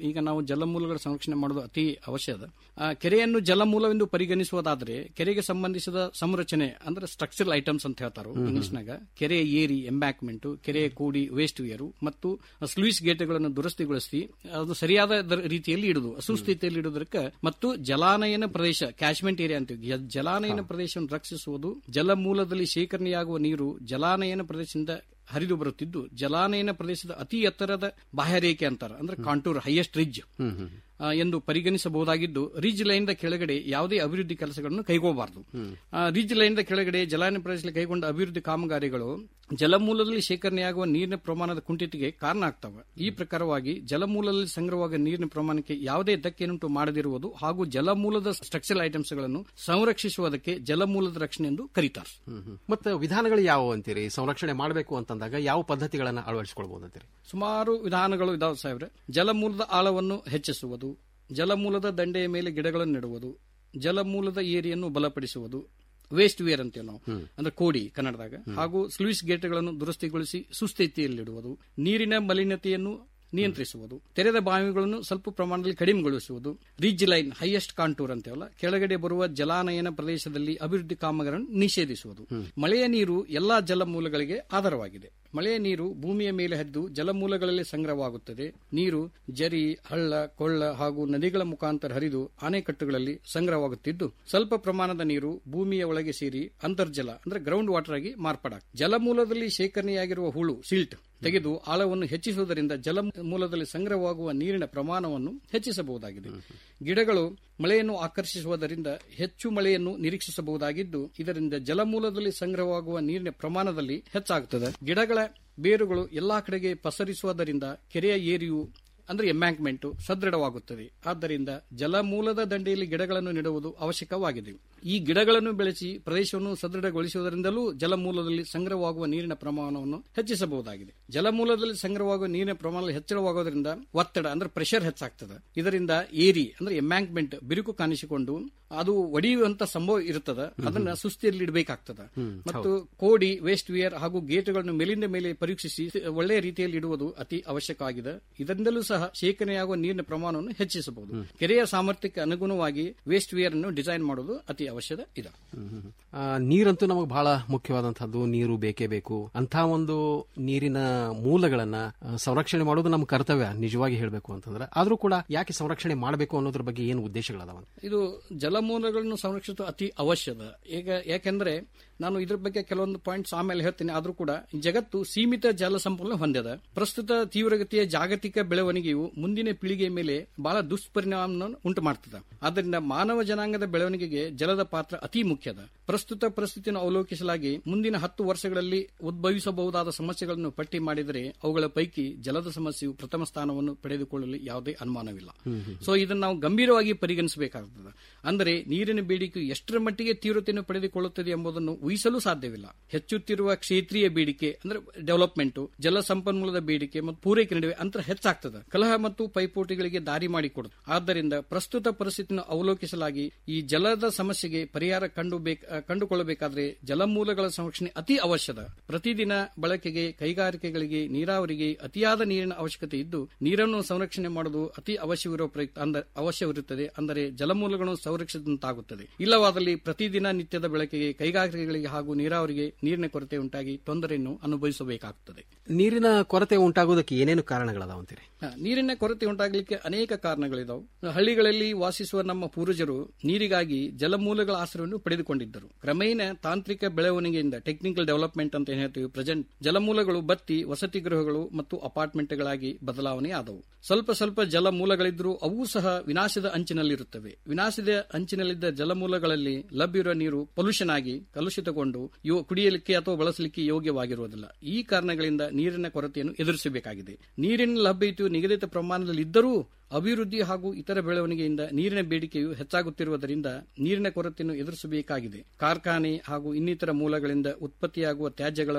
ಈಗ ನಾವು ಜಲಮೂಲಗಳ ಸಂರಕ್ಷಣೆ ಮಾಡೋದು ಅತಿ ಅವಶ್ಯದ ಆ, ಕೆರೆಯನ್ನು ಜಲಮೂಲವೆಂದು ಪರಿಗಣಿಸುವುದಾದ್ರೆ ಕೆರೆಗೆ ಸಂಬಂಧಿಸಿದ ಸಂರಚನೆ ಅಂದ್ರೆ ಸ್ಟ್ರಕ್ಚರಲ್ ಐಟಮ್ಸ್ ಅಂತ ಹೇಳ್ತಾರೆ ಹ್ಮ್. ಇಂಗ್ಲಿಷ್ನಾಗ ಕೆರೆಯ ಏರಿ ಎಂಬ್ಯಾಕ್ಮೆಂಟ್ ಕೆರೆಯ ಕೂಡಿ ವೇಸ್ಟ್ ವಿಯರು ಮತ್ತು ಸ್ಲೂಯಿಸ್ ಗೇಟ್ಗಳನ್ನು ದುರಸ್ತಿಗೊಳಿಸಿ ಅದು ಸರಿಯಾದ ದರ- ರೀತಿಯಲ್ಲಿ ಇಡುದು ಸುಸ್ಥಿತಿಯಲ್ಲಿ ಇಡುವುದಕ್ಕೆ ಮತ್ತು ಜಲಾನಯನ ಪ್ರದೇಶ ಕ್ಯಾಚ್ಮೆಂಟ್ ಏರಿಯಾ ಅಂತೀವಿ ಯ- ಜಲಾನಯನ ಪ್ರದೇಶವನ್ನು ರಕ್ಷಿಸುವುದು ಜಲಮೂಲದಲ್ಲಿ ಶೇಖರಣೆಯಾಗುವ ನೀರು ಜಲಾನಯನ ಪ್ರದೇಶದಿಂದ ಹರಿದು ಬರುತ್ತಿದ್ದು ಜಲಾನಯನ ಪ್ರದೇಶದ ಅತಿ ಎತ್ತರದ ಬಾಹ್ಯರೇಖೆ ಅಂತಾರೆ ಅಂದ್ರೆ ಕಾಂಟೂರ್ ಹೈಯೆಸ್ಟ್ ರಿಜ್ ಹ್ಮ್ ಹ್ಮ್ ಆ, ಎಂದು ಪರಿಗಣಿಸಬಹುದಾಗಿದ್ದು ರಿಜ್ ಲೈನ್ದ ಕೆಳಗಡೆ ಯಾವುದೇ ಅಭಿವೃದ್ಧಿ ಕೆಲಸಗಳನ್ನು ಕೈಗೊಳ್ಳಬಾರದು ಹ್ಮ್. ರಿಜ್ ಲೈನ್ದ ಕೆಳಗಡೆ ಜಲಾನಯನ ಪ್ರದೇಶದಲ್ಲಿ ಕೈಗೊಂಡ ಅಭಿವೃದ್ಧಿ ಕಾಮಗಾರಿಗಳು ಜಲಮೂಲದಲ್ಲಿ ಶೇಖರಣೆಯಾಗುವ ನೀರಿನ ಪ್ರಮಾಣದ ಕುಂಠಿತಿಗೆ ಕಾರಣ ಆಗ್ತವೆ ಈ ಪ್ರಕಾರವಾಗಿ ಜಲಮೂಲದಲ್ಲಿ ಸಂಗ್ರಹವಾಗುವ ನೀರಿನ ಪ್ರಮಾಣಕ್ಕೆ ಯಾವುದೇ ಧಕ್ಕೆನುಂಟು ಮಾಡದಿರುವುದು ಹಾಗೂ ಜಲಮೂಲದ ಸ್ಟ್ರಕ್ಚರಲ್ ಐಟಮ್ಸ್ ಗಳನ್ನು ಸಂರಕ್ಷಿಸುವುದಕ್ಕೆ ಜಲಮೂಲದ ರಕ್ಷಣೆ ಎಂದು ಕರೀತಾರೆ ಹ್ಮ್ ಹ್ಮ್. ಮತ್ತೆ ವಿಧಾನಗಳು ಯಾವುವು ಅಂತೀರಿ ಸಂರಕ್ಷಣೆ ಮಾಡಬೇಕು ಅಂತಂದಾಗ ಯಾವ ಪದ್ಧತಿಗಳನ್ನ ಅಳವಡಿಸಿಕೊಳ್ಬಹುದು ಅಂತೀರಿ ಸುಮಾರು ವಿಧಾನಗಳು ಇದಾವೆ ಸಾಹೇಬ್ರೆ ಜಲಮೂಲದ ಆಳವನ್ನು ಹೆಚ್ಚಿಸುವುದು ಜಲಮೂಲದ ದಂಡೆಯ ಮೇಲೆ ಗಿಡಗಳನ್ನು ನೆಡುವುದು ಜಲಮೂಲದ ಏರಿಯನ್ನು ಬಲಪಡಿಸುವುದು ವೇಸ್ಟ್ ವೇರ್ ಅಂತೀವಿ ನಾವು ಹ್ಮ್. ಅಂದ್ರೆ ಕೋಡಿ ಕನ್ನಡದಾಗ ಹಾಗೂ ಸ್ಲೂಯಿಸ್ ಗೇಟ್ಗಳನ್ನು ದುರಸ್ತಿಗೊಳಿಸಿ ಸುಸ್ಥಿತಿಯಲ್ಲಿಡುವುದು ನೀರಿನ ಮಲಿನತೆಯನ್ನು ನಿಯಂತ್ರಿಸುವುದು ತೆರೆದ ಬಾವಿಗಳನ್ನು ಸ್ವಲ್ಪ ಪ್ರಮಾಣದಲ್ಲಿ ಕಡಿಮೆಗೊಳಿಸುವುದು ರಿಜ್ ಲೈನ್ ಹೈಯೆಸ್ಟ್ ಕಾಂಟೂರ್ ಅಂತೇವಲ್ಲ ಕೆಳಗಡೆ ಬರುವ ಜಲಾನಯನ ಪ್ರದೇಶದಲ್ಲಿ ಅಭಿವೃದ್ಧಿ ಕಾಮಗಾರಿಗಳನ್ನು ನಿಷೇಧಿಸುವುದು ಮಳೆಯ ನೀರು ಎಲ್ಲಾ ಜಲಮೂಲಗಳಿಗೆ ಆಧಾರವಾಗಿದೆ ಮಳೆಯ ನೀರು ಭೂಮಿಯ ಮೇಲೆ ಹರಿದು ಜಲಮೂಲಗಳಲ್ಲಿ ಸಂಗ್ರಹವಾಗುತ್ತದೆ ನೀರು ಜರಿ ಹಳ್ಳ ಕೊಳ್ಳ ಹಾಗೂ ನದಿಗಳ ಮುಖಾಂತರ ಹರಿದು ಅಣೆಕಟ್ಟುಗಳಲ್ಲಿ ಸಂಗ್ರಹವಾಗುತ್ತಿದ್ದು ಸ್ವಲ್ಪ ಪ್ರಮಾಣದ ನೀರು ಭೂಮಿಯ ಒಳಗೆ ಸೇರಿ ಅಂತರ್ಜಲ ಅಂದ್ರೆ ಗ್ರೌಂಡ್ ವಾಟರ್ ಆಗಿ ಮಾರ್ಪಾಡಾಗ್ತದೆ ಜಲಮೂಲದಲ್ಲಿ ಶೇಖರಣೆಯಾಗಿರುವ ಹುಳು ಸಿಲ್ಟ್ ತೆಗೆದು ಆಳವನ್ನು ಹೆಚ್ಚಿಸುವುದರಿಂದ ಜಲಮೂಲದಲ್ಲಿ ಸಂಗ್ರಹವಾಗುವ ನೀರಿನ ಪ್ರಮಾಣವನ್ನು ಹೆಚ್ಚಿಸಬಹುದಾಗಿದೆ ಗಿಡಗಳು ಮಳೆಯನ್ನು ಆಕರ್ಷಿಸುವುದರಿಂದ ಹೆಚ್ಚು ಮಳೆಯನ್ನು ನಿರೀಕ್ಷಿಸಬಹುದಾಗಿದ್ದು ಇದರಿಂದ ಜಲಮೂಲದಲ್ಲಿ ಸಂಗ್ರಹವಾಗುವ ನೀರಿನ ಪ್ರಮಾಣದಲ್ಲಿ ಹೆಚ್ಚಾಗುತ್ತದೆ ಗಿಡಗಳ ಬೇರುಗಳು ಎಲ್ಲಾ ಕಡೆಗೆ ಪಸರಿಸುವುದರಿಂದ ಕೆರೆಯ ಏರಿಯು ಅಂದ್ರೆ ಎಂಬ್ಯಾಂಕ್ಮೆಂಟ್ ಸದೃಢವಾಗುತ್ತದೆ ಆದ್ದರಿಂದ ಜಲಮೂಲದ ದಂಡೆಯಲ್ಲಿ ಗಿಡಗಳನ್ನು ನೆಡುವುದು ಅವಶ್ಯಕವಾಗಿದೆ ಈ ಗಿಡಗಳನ್ನು ಬೆಳೆಸಿ ಪ್ರದೇಶವನ್ನು ಸದೃಢಗೊಳಿಸುವುದರಿಂದಲೂ ಜಲಮೂಲದಲ್ಲಿ ಸಂಗ್ರಹವಾಗುವ ನೀರಿನ ಪ್ರಮಾಣವನ್ನು ಹೆಚ್ಚಿಸಬಹುದಾಗಿದೆ ಜಲಮೂಲದಲ್ಲಿ ಸಂಗ್ರಹವಾಗುವ ನೀರಿನ ಪ್ರಮಾಣ ಹೆಚ್ಚಳವಾಗೋದ್ರಿಂದ ಒತ್ತಡ ಅಂದ್ರೆ ಪ್ರೆಷರ್ ಹೆಚ್ಚಾಗ್ತದೆ ಇದರಿಂದ ಏರಿ ಅಂದ್ರೆ ಎಂಬ್ಯಾಂಕ್ಮೆಂಟ್ ಬಿರುಕು ಕಾಣಿಸಿಕೊಂಡು ಅದು ಒಡೆಯುವಂತ ಸಂಭವ ಇರುತ್ತದೆ ಅದನ್ನ ಸುಸ್ಥಿಯಲ್ಲಿ ಇಡಬೇಕಾಗ್ತದೆ ಹ್ಮ್, ಮತ್ತು ಕೋಡಿ ವೇಸ್ಟ್ ವಿಯರ್ ಹಾಗೂ ಗೇಟ್ಗಳನ್ನು ಮೇಲಿಂದ ಮೇಲೆ ಪರೀಕ್ಷಿಸಿ ಒಳ್ಳೆಯ ರೀತಿಯಲ್ಲಿ ಇಡುವುದು ಅತಿ ಅವಶ್ಯಕವಾಗಿದೆ ಇದರಿಂದಲೂ ಸಹ ಶೇಖರಣೆಯಾಗುವ ನೀರಿನ ಪ್ರಮಾಣವನ್ನು ಹೆಚ್ಚಿಸಬಹುದು ಕೆರೆಯ ಸಾಮರ್ಥ್ಯಕ್ಕೆ ಅನುಗುಣವಾಗಿ ವೇಸ್ಟ್ ವಿಯರ್ ಅನ್ನು ಡಿಸೈನ್ ಮಾಡುವುದು ಅತಿ ಅವಶ್ಯಕ ಇದೆ ಆ, ನೀರಂತೂ ನಮಗೆ ಬಹಳ ಮುಖ್ಯವಾದಂತಹದ್ದು ನೀರು ಬೇಕೇ ಬೇಕು ಅಂತ ಒಂದು ನೀರಿನ ಮೂಲಗಳನ್ನ ಆ, ಸಂರಕ್ಷಣೆ ಮಾಡೋದು ನಮ್ಮ ಕರ್ತವ್ಯ ನಿಜವಾಗಿ ಹೇಳಬೇಕು ಅಂತಂದ್ರೆ ಆದ್ರೂ ಕೂಡ ಯಾಕೆ ಸಂರಕ್ಷಣೆ ಮಾಡಬೇಕು ಅನ್ನೋದ್ರ ಬಗ್ಗೆ ಏನು ಉದ್ದೇಶಗಳದಾವ ಇದು ಜಲಮೂಲಗಳನ್ನು ಸಂರಕ್ಷಿಸುವ ಅತಿ ಅವಶ್ಯದ ಈಗ ಯಾಕೆಂದ್ರೆ ನಾನು ಇದ್ರ ಬಗ್ಗೆ ಕೆಲವೊಂದು ಪಾಯಿಂಟ್ಸ್ ಆಮೇಲೆ ಹೇಳ್ತೀನಿ ಆದ್ರೂ ಕೂಡ ಜಗತ್ತು ಸೀಮಿತ ಜಲ ಸಂಪನ್ಮೂಲ ಹೊಂದಿದೆ ಪ್ರಸ್ತುತ ತೀವ್ರಗತಿಯ ಜಾಗತಿಕ ಬೆಳವಣಿಗೆಯು ಮುಂದಿನ ಪೀಳಿಗೆಯ ಮೇಲೆ ಬಹಳ ದುಷ್ಪರಿಣಾಮ ಉಂಟು ಮಾಡ್ತದೆ ಆದ್ದರಿಂದ ಮಾನವ ಜನಾಂಗದ ಬೆಳವಣಿಗೆಗೆ ಜಲದ ಪಾತ್ರ ಅತಿ ಮುಖ್ಯದ ಪ್ರಸ್ತುತ ಪರಿಸ್ಥಿತಿಯನ್ನು ಅವಲೋಕಿಸಲಾಗಿ ಮುಂದಿನ ಹತ್ತು ವರ್ಷಗಳಲ್ಲಿ ಉದ್ಭವಿಸಬಹುದಾದ ಸಮಸ್ಯೆಗಳನ್ನು ಪಟ್ಟಿ ಮಾಡಿದರೆ ಅವುಗಳ ಪೈಕಿ ಜಲದ ಸಮಸ್ಯೆಯು ಪ್ರಥಮ ಸ್ಥಾನವನ್ನು ಪಡೆದುಕೊಳ್ಳಲು ಯಾವುದೇ ಅನುಮಾನವಿಲ್ಲ ಸೊ ಇದನ್ನು ನಾವು ಗಂಭೀರವಾಗಿ ಪರಿಗಣಿಸಬೇಕಾಗುತ್ತದೆ ಅಂದರೆ ನೀರಿನ ಬೇಡಿಕೆ ಎಷ್ಟರ ಮಟ್ಟಿಗೆ ತೀವ್ರತೆಯನ್ನು ಪಡೆದುಕೊಳ್ಳುತ್ತದೆ ಎಂಬುದನ್ನು ಊಹಿಸಲು ಸಾಧ್ಯವಿಲ್ಲ ಹೆಚ್ಚುತ್ತಿರುವ ಕ್ಷೇತ್ರೀಯ ಬೇಡಿಕೆ ಅಂದ್ರೆ ಡೆವಲಪ್ಮೆಂಟ್ ಜಲ ಸಂಪನ್ಮೂಲದ ಬೇಡಿಕೆ ಮತ್ತು ಪೂರೈಕೆ ನಡುವೆ ಅಂತರ ಹೆಚ್ಚಾಗ್ತದೆ ಕಲಹ ಮತ್ತು ಪೈಪೋಟಿಗಳಿಗೆ ದಾರಿ ಮಾಡಿಕೊಡುತ್ತೆ ಆದ್ದರಿಂದ ಪ್ರಸ್ತುತ ಪರಿಸ್ಥಿತಿಯನ್ನು ಅವಲೋಕಿಸಲಾಗಿ ಈ ಜಲದ ಸಮಸ್ಯೆಗೆ ಪರಿಹಾರ ಕಂಡು ಬೇಕ್- ಆ, ಕಂಡುಕೊಳ್ಳಬೇಕಾದ್ರೆ ಜಲಮೂಲಗಳ ಸಂರಕ್ಷಣೆ ಅತಿ ಅವಶ್ಯದ ಪ್ರತಿದಿನ ಬಳಕೆಗೆ ಕೈಗಾರಿಕೆಗಳಿಗೆ ನೀರಾವರಿಗೆ ಅತಿಯಾದ ನೀರಿನ ಅವಶ್ಯಕತೆ ಇದ್ದು ನೀರನ್ನು ಸಂರಕ್ಷಣೆ ಮಾಡುವುದು ಅತಿ ಅವಶ್ಯವಿರುವ ಪ್ರಯುಕ್ತ ಅಂದ- ಅವಶ್ಯವಿರುತ್ತದೆ ಅಂದರೆ ಜಲಮೂಲಗಳನ್ನು ಸಂರಕ್ಷಿಸಿದಂತಾಗುತ್ತದೆ ಇಲ್ಲವಾದಲ್ಲಿ ಪ್ರತಿದಿನ ನಿತ್ಯದ ಬಳಕೆಗೆ ಕೈಗಾರಿಕೆಗಳಿಗೆ ಹಾಗೂ ನೀರಾವರಿಗೆ ನೀರಿನ ಕೊರತೆ ಉಂಟಾಗಿ ತೊಂದರೆಯನ್ನು ಅನುಭವಿಸಬೇಕಾಗುತ್ತದೆ ನೀರಿನ ಕೊರತೆ ಉಂಟಾಗೋದಕ್ಕೆ ಏನೇನು ಕಾರಣಗಳದಾವ ಅಂತೀರಿ ಹ, ನೀರಿನ ಕೊರತೆ ಉಂಟಾಗಲಿಕ್ಕೆ ಅನೇಕ ಕಾರಣಗಳಿದಾವೆ ಹಳ್ಳಿಗಳಲ್ಲಿ ವಾಸಿಸುವ ನಮ್ಮ ಪೂರ್ವಜರು ನೀರಿಗಾಗಿ ಜಲಮೂಲಗಳ ಆಶ್ರಯವನ್ನು ಪಡೆದುಕೊಂಡಿದ್ದರು ಕ್ರಮೇಣ ತಾಂತ್ರಿಕ ಬೆಳವಣಿಗೆಯಿಂದ ಟೆಕ್ನಿಕಲ್ ಡೆವಲಪ್ಮೆಂಟ್ ಅಂತ ಏನ್ ಹೇಳ್ತೀವಿ ಪ್ರೆಸೆಂಟ್ ಜಲಮೂಲಗಳು ಬತ್ತಿ ವಸತಿ ಗೃಹಗಳು ಮತ್ತು ಅಪಾರ್ಟ್ಮೆಂಟ್ಗಳಾಗಿ ಬದಲಾವಣೆ ಆದವು ಸ್ವಲ್ಪ ಸ್ವಲ್ಪ ಜಲಮೂಲಗಳಿದ್ರೂ ಅವು ಸಹ ವಿನಾಶದ ಅಂಚಿನಲ್ಲಿರುತ್ತವೆ ವಿನಾಶದ ಅಂಚಿನಲ್ಲಿದ್ದ ಜಲಮೂಲಗಳಲ್ಲಿ ಲಭ್ಯವಿರುವ ನೀರು ಪೊಲ್ಯೂಷನ್ ಆಗಿ ಕಲುಷಿತಗೊಂಡು ಯೋ- ಕುಡಿಯಲಿಕ್ಕೆ ಅಥವಾ ಬಳಸಲಿಕ್ಕೆ ಯೋಗ್ಯವಾಗಿರುವುದಿಲ್ಲ ಈ ಕಾರಣಗಳಿಂದ ನೀರಿನ ಕೊರತೆಯನ್ನು ಎದುರಿಸಬೇಕಾಗಿದೆ ನೀರಿನ ಲಭ್ಯತೆಯು ನಿಗದಿತ ಪ್ರಮಾಣದಲ್ಲಿ ಇದ್ದರೂ ಅಭಿವೃದ್ಧಿ ಹಾಗೂ ಇತರ ಬೆಳವಣಿಗೆಯಿಂದ ನೀರಿನ ಬೇಡಿಕೆಯು ಹೆಚ್ಚಾಗುತ್ತಿರುವುದರಿಂದ ನೀರಿನ ಕೊರತೆಯನ್ನು ಎದುರಿಸಬೇಕಾಗಿದೆ ಕಾರ್ಖಾನೆ ಹಾಗೂ ಇನ್ನಿತರ ಮೂಲಗಳಿಂದ ಉತ್ಪತ್ತಿಯಾಗುವ ತ್ಯಾಜ್ಯಗಳನ್ನು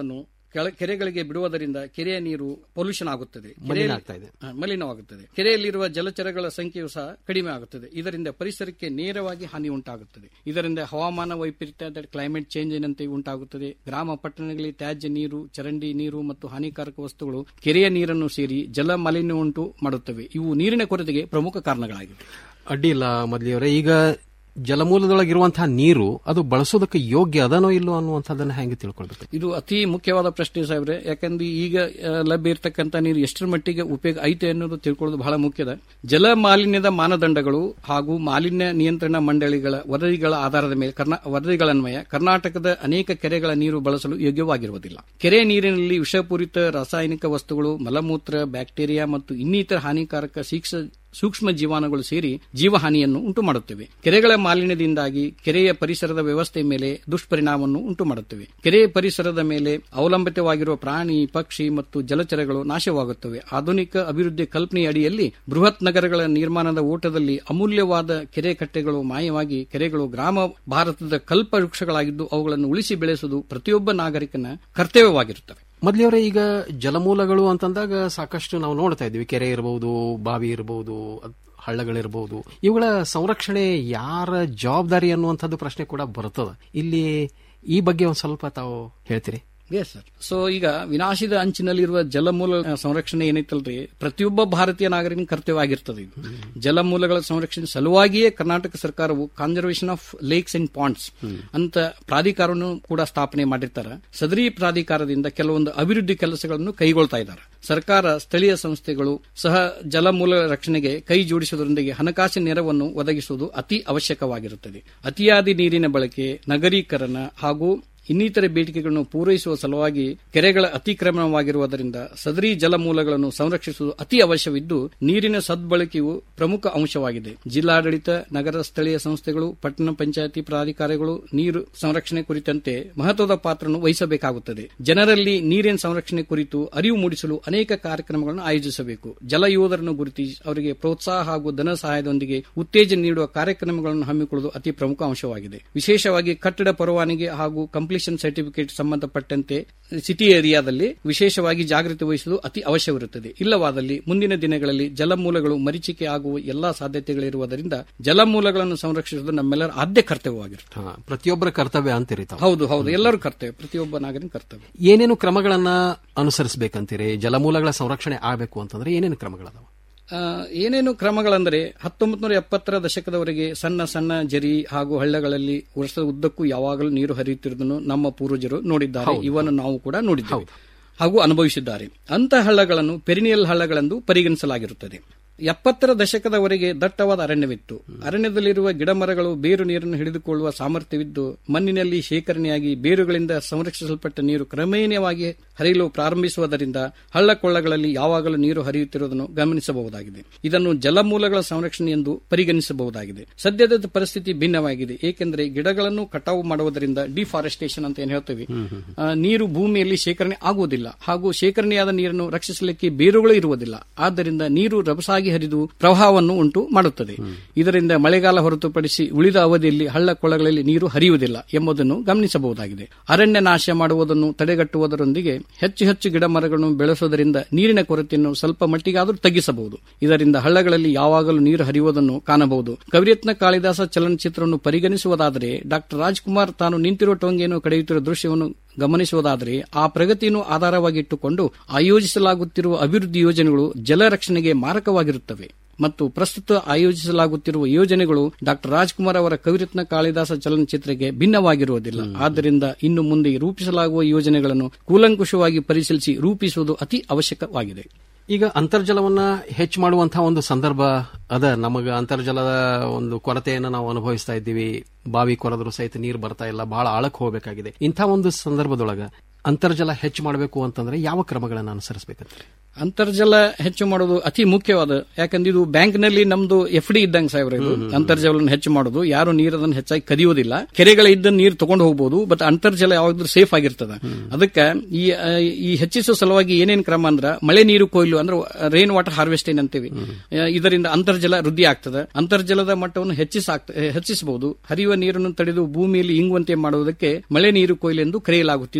ಕೆಳ- ಕೆರೆಗಳಿಗೆ ಬಿಡುವುದರಿಂದ ಕೆರೆಯ ನೀರು ಪೊಲ್ಯೂಷನ್ ಆಗುತ್ತದೆ ಮಲಿನ ಕೆರೆಯಲ್ಲಿ- ಆಗ್ತಾ ಇದೆ. ಆ, ಮಲಿನವಾಗುತ್ತದೆ ಕೆರೆಯಲ್ಲಿರುವ ಜಲಚರಗಳ ಸಂಖ್ಯೆಯು ಸಹ ಕಡಿಮೆ ಆಗುತ್ತದೆ ಇದರಿಂದ ಪರಿಸರಕ್ಕೆ ನೇರವಾಗಿ ಹಾನಿ ಉಂಟಾಗುತ್ತದೆ ಇದರಿಂದ ಹವಾಮಾನ ವೈಪರೀತ್ಯ ಕ್ಲೈಮೇಟ್ ಚೇಂಜ್ ಏನಂತೆ ಉಂಟಾಗುತ್ತದೆ ಗ್ರಾಮ ಪಟ್ಟಣಗಳಲ್ಲಿ ತ್ಯಾಜ್ಯ ನೀರು ಚರಂಡಿ ನೀರು ಮತ್ತು ಹಾನಿಕಾರಕ ವಸ್ತುಗಳು ಕೆರೆಯ ನೀರನ್ನು ಸೇರಿ ಜಲ ಮಾಲಿನ್ಯ ಉಂಟು ಮಾಡುತ್ತವೆ ಇವು ನೀರಿನ ಕೊರತೆಗೆ ಪ್ರಮುಖ ಕಾರಣಗಳಾಗಿವೆ ಅಡ್ಡಿ ಇಲ್ಲ ಮೊದಲಿಯವರೇ ಈಗ ಜಲಮೂಲದೊಳಗಿರುವಂತಹ ನೀರು ಅದು ಬಳಸೋದಕ್ಕೆ ಯೋಗ್ಯ ಅದನೋ ಇಲ್ಲೋ ಅನ್ನುವಂಥದ್ದನ್ನ ಹೆಂಗೆ ತಿಳ್ಕೊಳ್ಬೇಕು ಇದು ಅತಿ ಮುಖ್ಯವಾದ ಪ್ರಶ್ನೆ ಸಾಹೇಬ್ರೆ ಯಾಕಂದ್ರೆ ಈಗ ಆ, ಲಭ್ಯ ಇರತಕ್ಕಂತ ನೀರು ಎಷ್ಟರ ಮಟ್ಟಿಗೆ ಉಪಯೋಗ ಐತೆ ಅನ್ನೋದು ತಿಳ್ಕೊಳ್ಳೋದು ಬಹಳ ಮುಖ್ಯದ ಜಲ ಮಾಲಿನ್ಯದ ಮಾನದಂಡಗಳು ಹಾಗೂ ಮಾಲಿನ್ಯ ನಿಯಂತ್ರಣ ಮಂಡಳಿಗಳ ವರದಿಗಳ ಆಧಾರದ ಮೇಲೆ ಕರ್ನಾ ವರದಿಗಳನ್ವಯ ಕರ್ನಾಟಕದ ಅನೇಕ ಕೆರೆಗಳ ನೀರು ಬಳಸಲು ಯೋಗ್ಯವಾಗಿರುವುದಿಲ್ಲ ಕೆರೆ ನೀರಿನಲ್ಲಿ ವಿಷಪೂರಿತ ರಾಸಾಯನಿಕ ವಸ್ತುಗಳು ಮಲಮೂತ್ರ ಬ್ಯಾಕ್ಟೀರಿಯಾ ಮತ್ತು ಇನ್ನಿತರ ಹಾನಿಕಾರಕ ಸೀಕ್ಷ ಸೂಕ್ಷ್ಮ ಜೀವಾಣುಗಳು ಸೇರಿ ಜೀವಹಾನಿಯನ್ನು ಉಂಟು ಮಾಡುತ್ತವೆ ಕೆರೆಗಳ ಮಾಲಿನ್ಯದಿಂದಾಗಿ ಕೆರೆಯ ಪರಿಸರದ ವ್ಯವಸ್ಥೆ ಮೇಲೆ ದುಷ್ಪರಿಣಾಮವನ್ನು ಉಂಟು ಮಾಡುತ್ತವೆ ಕೆರೆಯ ಪರಿಸರದ ಮೇಲೆ ಅವಲಂಬಿತವಾಗಿರುವ ಪ್ರಾಣಿ ಪಕ್ಷಿ ಮತ್ತು ಜಲಚರಗಳು ನಾಶವಾಗುತ್ತವೆ ಆಧುನಿಕ ಅಭಿವೃದ್ಧಿ ಕಲ್ಪನೆಯ ಅಡಿಯಲ್ಲಿ ಬೃಹತ್ ನಗರಗಳ ನಿರ್ಮಾಣದ ಓಟದಲ್ಲಿ ಅಮೂಲ್ಯವಾದ ಕೆರೆ ಕಟ್ಟೆಗಳು ಮಾಯವಾಗಿ ಕೆರೆಗಳು ಗ್ರಾಮ ಭಾರತದ ಕಲ್ಪ ವೃಕ್ಷಗಳಾಗಿದ್ದು ಅವುಗಳನ್ನು ಉಳಿಸಿ ಬೆಳೆಸುವುದು ಪ್ರತಿಯೊಬ್ಬ ನಾಗರಿಕನ ಕರ್ತವ್ಯವಾಗಿರುತ್ತವೆ ಮೊದಲಿಯವರೇ ಈಗ ಜಲಮೂಲಗಳು ಅಂತಂದಾಗ ಸಾಕಷ್ಟು ನಾವು ನೋಡ್ತಾ ಇದ್ವಿ ಕೆರೆ ಇರಬಹುದು ಬಾವಿ ಇರಬಹುದು ಹಳ್ಳಗಳಿರಬಹುದು ಇವುಗಳ ಸಂರಕ್ಷಣೆ ಯಾರ ಜವಾಬ್ದಾರಿ ಅನ್ನುವಂಥದ್ದು ಪ್ರಶ್ನೆ ಕೂಡ ಬರ್ತದ ಇಲ್ಲಿ ಈ ಬಗ್ಗೆ ಒಂದ್ ಸ್ವಲ್ಪ ತಾವು ಹೇಳ್ತೀರಿ ಎಸ್ ಸರ್ ಸೊ ಈಗ ವಿನಾಶದ ಅಂಚಿನಲ್ಲಿರುವ ಜಲಮೂಲ ಆ, ಸಂರಕ್ಷಣೆ ಏನೈತಲ್ರಿ ಪ್ರತಿಯೊಬ್ಬ ಭಾರತೀಯ ನಾಗರಿಕನ ಕರ್ತವ್ಯ ಆಗಿರ್ತದೆ ಇದು ಜಲಮೂಲಗಳ ಸಂರಕ್ಷಣೆ ಸಲುವಾಗಿಯೇ ಕರ್ನಾಟಕ ಸರ್ಕಾರವು conservation of lakes and ponds ಅಂತ ಪ್ರಾಧಿಕಾರವನ್ನು ಕೂಡ ಸ್ಥಾಪನೆ ಮಾಡಿರ್ತಾರೆ ಸದರಿ ಪ್ರಾಧಿಕಾರದಿಂದ ಕೆಲವೊಂದು ಅಭಿವೃದ್ಧಿ ಕೆಲಸಗಳನ್ನು ಕೈಗೊಳ್ತಾ ಇದ್ದಾರೆ ಸರ್ಕಾರ ಸ್ಥಳೀಯ ಸಂಸ್ಥೆಗಳು ಸಹ ಜಲಮೂಲ ರಕ್ಷಣೆಗೆ ಕೈ ಜೋಡಿಸುವುದರೊಂದಿಗೆ ಹಣಕಾಸಿನ ನೆರವನ್ನು ಒದಗಿಸುವುದು ಅತಿ ಅವಶ್ಯಕವಾಗಿರುತ್ತದೆ ಅತಿಯಾದಿ ನೀರಿನ ಬಳಕೆ ನಗರೀಕರಣ ಹಾಗೂ ಇನ್ನಿತರ ಬೇಡಿಕೆಗಳನ್ನು ಪೂರೈಸುವ ಸಲುವಾಗಿ ಕೆರೆಗಳ ಅತಿಕ್ರಮಣವಾಗಿರುವುದರಿಂದ ಸದರಿ ಜಲಮೂಲಗಳನ್ನು ಸಂರಕ್ಷಿಸುವುದು ಅತಿ ಅವಶ್ಯವಿದ್ದು ನೀರಿನ ಸದ್ಬಳಕೆಯು ಪ್ರಮುಖ ಅಂಶವಾಗಿದೆ ಜಿಲ್ಲಾಡಳಿತ ನಗರ ಸ್ಥಳೀಯ ಸಂಸ್ಥೆಗಳು ಪಟ್ಟಣ ಪಂಚಾಯತಿ ಪ್ರಾಧಿಕಾರಗಳು ನೀರು ಸಂರಕ್ಷಣೆ ಕುರಿತಂತೆ ಮಹತ್ವದ ಪಾತ್ರವನ್ನು ವಹಿಸಬೇಕಾಗುತ್ತದೆ ಜನರಲ್ಲಿ ನೀರಿನ ಸಂರಕ್ಷಣೆ ಕುರಿತು ಅರಿವು ಮೂಡಿಸಲು ಅನೇಕ ಕಾರ್ಯಕ್ರಮಗಳನ್ನು ಆಯೋಜಿಸಬೇಕು ಜಲ ಯೋಧರನ್ನು ಗುರುತಿಸಿ ಅವರಿಗೆ ಪ್ರೋತ್ಸಾಹ ಹಾಗೂ ಧನ ಸಹಾಯದೊಂದಿಗೆ ಉತ್ತೇಜನ ನೀಡುವ ಕಾರ್ಯಕ್ರಮಗಳನ್ನು ಹಮ್ಮಿಕೊಳ್ಳುವುದು ಅತಿ ಪ್ರಮುಖ ಅಂಶವಾಗಿದೆ ವಿಶೇಷವಾಗಿ ಕಟ್ಟಡ ಪರವಾನಗಿ ಹಾಗೂ ಕಂಪ್ಲೀಷನ್ ಸರ್ಟಿಫಿಕೇಟ್ ಸಂಬಂಧಪಟ್ಟಂತೆ ಸಿಟಿ ಏರಿಯಾದಲ್ಲಿ ವಿಶೇಷವಾಗಿ ಜಾಗೃತಿ ವಹಿಸುವುದು ಅತಿ ಅವಶ್ಯವಿರುತ್ತದೆ ಇಲ್ಲವಾದಲ್ಲಿ ಮುಂದಿನ ದಿನಗಳಲ್ಲಿ ಜಲಮೂಲಗಳು ಮರೀಚಿಕೆ ಆಗುವ ಎಲ್ಲಾ ಸಾಧ್ಯತೆಗಳಿರುವುದರಿಂದ ಜಲಮೂಲಗಳನ್ನು ಸಂರಕ್ಷಿಸುವುದು ನಮ್ಮೆಲ್ಲರ ಆದ್ಯ ಕರ್ತವ್ಯವಾಗಿರುತ್ತೆ ಹಾ, ಪ್ರತಿಯೊಬ್ಬರ ಕರ್ತವ್ಯ ಅಂತೀರಿ ತಾವು ಹೌದು ಹೌದು ಎಲ್ಲರೂ ಕರ್ತವ್ಯ ಪ್ರತಿಯೊಬ್ಬ ನಾಗರಿಕ ಕರ್ತವ್ಯ ಏನೇನು ಕ್ರಮಗಳನ್ನ ಅನುಸರಿಸಬೇಕಂತೀರಿ ಜಲಮೂಲಗಳ ಸಂರಕ್ಷಣೆ ಆಗಬೇಕು ಅಂತಂದ್ರೆ ಏನೇನು ಕ್ರಮಗಳದಾವ ಆ, ಏನೇನು ಕ್ರಮಗಳಂದರೆ ಹತ್ತೊಂಬತ್ತು ನೂರ ಎಪ್ಪತ್ತರ ದಶಕದವರೆಗೆ ಸಣ್ಣ ಸಣ್ಣ ಜರಿ ಹಾಗೂ ಹಳ್ಳಗಳಲ್ಲಿ ವರ್ಷದ ಉದ್ದಕ್ಕೂ ಯಾವಾಗಲೂ ನೀರು ಹರಿಯುತ್ತಿರುವುದನ್ನು ನಮ್ಮ ಪೂರ್ವಜರು ನೋಡಿದ್ದಾರೆ ಹೌದು, ಇವನ್ನು ನಾವು ಕೂಡ ನೋಡಿದ್ದೇವೆ ಹಾಗೂ ಅನುಭವಿಸಿದ್ದಾರೆ ಅಂತ ಹಳ್ಳಗಳನ್ನು ಪೆರಿನಿಯಲ್ ಹಳ್ಳಗಳೆಂದು ಪರಿಗಣಿಸಲಾಗಿರುತ್ತದೆ ಎಪ್ಪತ್ತರ ದಶಕದವರೆಗೆ ದಟ್ಟವಾದ ಅರಣ್ಯವಿತ್ತು ಅರಣ್ಯದಲ್ಲಿರುವ ಗಿಡಮರಗಳು ಬೇರು ನೀರನ್ನು ಹಿಡಿದುಕೊಳ್ಳುವ ಸಾಮರ್ಥ್ಯವಿದ್ದು ಮಣ್ಣಿನಲ್ಲಿ ಶೇಖರಣೆಯಾಗಿ ಬೇರುಗಳಿಂದ ಸಂರಕ್ಷಿಸಲ್ಪಟ್ಟ ನೀರು ಕ್ರಮೇಣವಾಗಿ ಹರಿಯಲು ಪ್ರಾರಂಭಿಸುವುದರಿಂದ ಹಳ್ಳ ಕೊಳ್ಳಗಳಲ್ಲಿ ಯಾವಾಗಲೂ ನೀರು ಹರಿಯುತ್ತಿರುವುದನ್ನು ಗಮನಿಸಬಹುದಾಗಿದೆ ಇದನ್ನು ಜಲಮೂಲಗಳ ಸಂರಕ್ಷಣೆ ಎಂದು ಪರಿಗಣಿಸಬಹುದಾಗಿದೆ ಸದ್ಯದ ಪರಿಸ್ಥಿತಿ ಭಿನ್ನವಾಗಿದೆ ಏಕೆಂದರೆ ಗಿಡಗಳನ್ನು ಕಟಾವು ಮಾಡುವುದರಿಂದ ಡಿಫಾರೆಸ್ಟೇಷನ್ ಅಂತ ಏನ್ ಹೇಳ್ತೀವಿ ಆ, ನೀರು ಭೂಮಿಯಲ್ಲಿ ಶೇಖರಣೆ ಆಗುವುದಿಲ್ಲ ಹಾಗೂ ಶೇಖರಣೆಯಾದ ನೀರನ್ನು ರಕ್ಷಿಸಲಿಕ್ಕೆ ಬೇರುಗಳು ಇರುವುದಿಲ್ಲ ಆದ್ದರಿಂದ ನೀರು ರಭಸಾಗಿ ಹರಿದು ಪ್ರವಾಹವನ್ನು ಉಂಟು ಮಾಡುತ್ತದೆ ಇದರಿಂದ ಮಳೆಗಾಲ ಹೊರತುಪಡಿಸಿ ಉಳಿದ ಅವಧಿಯಲ್ಲಿ ಹಳ್ಳ ಕೊಳ್ಳಗಳಲ್ಲಿ ನೀರು ಹರಿಯುವುದಿಲ್ಲ ಎಂಬುದನ್ನು ಗಮನಿಸಬಹುದಾಗಿದೆ ಅರಣ್ಯ ನಾಶ ಮಾಡುವುದನ್ನು ತಡೆಗಟ್ಟುವುದರೊಂದಿಗೆ ಹೆಚ್ಚು ಹೆಚ್ಚು ಗಿಡ ಮರಗಳನ್ನು ಬೆಳೆಸುವುದರಿಂದ ನೀರಿನ ಕೊರತೆಯನ್ನು ಸ್ವಲ್ಪ ಮಟ್ಟಿಗಾದರೂ ತಗ್ಗಿಸಬಹುದು ಇದರಿಂದ ಹಳ್ಳಗಳಲ್ಲಿ ಯಾವಾಗಲೂ ನೀರು ಹರಿಯುವುದನ್ನು ಕಾಣಬಹುದು ಕವಿರತ್ನ ಕಾಳಿದಾಸ ಚಲನಚಿತ್ರವನ್ನು ಪರಿಗಣಿಸುವುದಾದರೆ ಡಾಕ್ಟರ್ ರಾಜ್ಕುಮಾರ್ ತಾನು ನಿಂತಿರುವ ಟೊಂಗೆಯನ್ನು ಕಡೆಯುತ್ತಿರುವ ದೃಶ್ಯವನ್ನು ಗಮನಿಸುವುದಾದರೆ ಆ ಪ್ರಗತಿಯನ್ನು ಆಧಾರವಾಗಿಟ್ಟುಕೊಂಡು ಆಯೋಜಿಸಲಾಗುತ್ತಿರುವ ಅಭಿವೃದ್ಧಿ ಯೋಜನೆಗಳು ಜಲ ರಕ್ಷಣೆಗೆ ಮಾರಕವಾಗಿರುತ್ತವೆ ಮತ್ತು ಪ್ರಸ್ತುತ ಆಯೋಜಿಸಲಾಗುತ್ತಿರುವ ಯೋಜನೆಗಳು ಡಾಕ್ಟರ್ ರಾಜ್ಕುಮಾರ್ ಅವರ ಕವಿರತ್ನ ಕಾಳಿದಾಸ ಚಲನಚಿತ್ರಕ್ಕೆ ಭಿನ್ನವಾಗಿರುವುದಿಲ್ಲ ಆದ್ದರಿಂದ ಇನ್ನು ಮುಂದೆ ರೂಪಿಸಲಾಗುವ ಯೋಜನೆಗಳನ್ನು ಕೂಲಂಕುಷವಾಗಿ ಪರಿಶೀಲಿಸಿ ರೂಪಿಸುವುದು ಅತಿ ಅವಶ್ಯಕವಾಗಿದೆ ಈಗ ಅಂತರ್ಜಲವನ್ನ ಹೆಚ್ಚು ಮಾಡುವಂತಹ ಒಂದು ಸಂದರ್ಭ ಅದ ನಮಗ ಅಂತರ್ಜಲದ ಒಂದು ಕೊರತೆಯನ್ನು ನಾವು ಅನುಭವಿಸ್ತಾ ಇದ್ದೀವಿ ಬಾವಿ ಕೊರೆದ್ರು ಸಹಿತ ನೀರು ಬರ್ತಾ ಇಲ್ಲ ಬಹಳ ಆಳಕ್ಕೆ ಹೋಗಬೇಕಾಗಿದೆ ಇಂಥ ಒಂದು ಸಂದರ್ಭದೊಳಗ ಅಂತರ್ಜಲ ಹೆಚ್ಚು ಮಾಡಬೇಕು ಅಂತಂದ್ರೆ ಯಾವ ಕ್ರಮಗಳನ್ನು ಅನುಸರಿಸಬೇಕಂತ ಅಂತರ್ಜಲ ಹೆಚ್ಚು ಮಾಡೋದು ಅತಿ ಮುಖ್ಯವಾದ ಯಾಕಂದ್ರೆ ಇದು ಬ್ಯಾಂಕ್ನಲ್ಲಿ ನಮ್ದು ಎಫ್ ಡಿ ಇದ್ದಂಗೆ ಸಾಹೇಬ್ರ ಇದು ಅಂತರ್ಜಲವನ್ನು ಹೆಚ್ಚು ಮಾಡೋದು ಯಾರು ನೀರನ್ನು ಹೆಚ್ಚಾಗಿ ಕದಿಯೋದಿಲ್ಲ ಕೆರೆಗಳ ಇದ್ದ ನೀರು ತಗೊಂಡು ಹೋಗಬಹುದು ಬಟ್ ಅಂತರ್ಜಲ ಯಾವಾಗಲೂ ಸೇಫ್ ಆಗಿರ್ತದ ಅದಕ್ಕೆ ಈ ಆ, ಈ ಹೆಚ್ಚಿಸುವ ಸಲುವಾಗಿ ಏನೇನ್ ಕ್ರಮ ಅಂದ್ರ ಮಳೆ ನೀರು ಕೊಯ್ಲು ಅಂದ್ರೆ ರೈನ್ ವಾಟರ್ ಹಾರ್ವೆಸ್ಟಿಂಗ್ ಅಂತೀವಿ ಆ, ಇದರಿಂದ ಅಂತರ್ಜಲ ವೃದ್ಧಿ ಆಗ್ತದೆ ಅಂತರ್ಜಲದ ಮಟ್ಟವನ್ನು ಹೆಚ್ಚಿಸಾಗ್ತ ಹೆಚ್ಚಿಸಬಹುದು ಹರಿಯುವ ನೀರನ್ನು ತಡೆದು ಭೂಮಿಯಲ್ಲಿ ಇಂಗುವಂತೆ ಮಾಡುವುದಕ್ಕೆ ಮಳೆ ನೀರು ಕೊಯ್ಲು ಎಂದು ಕರೆಯಲಾಗುತ್ತಿದ್ದು ಇದರಿಂದ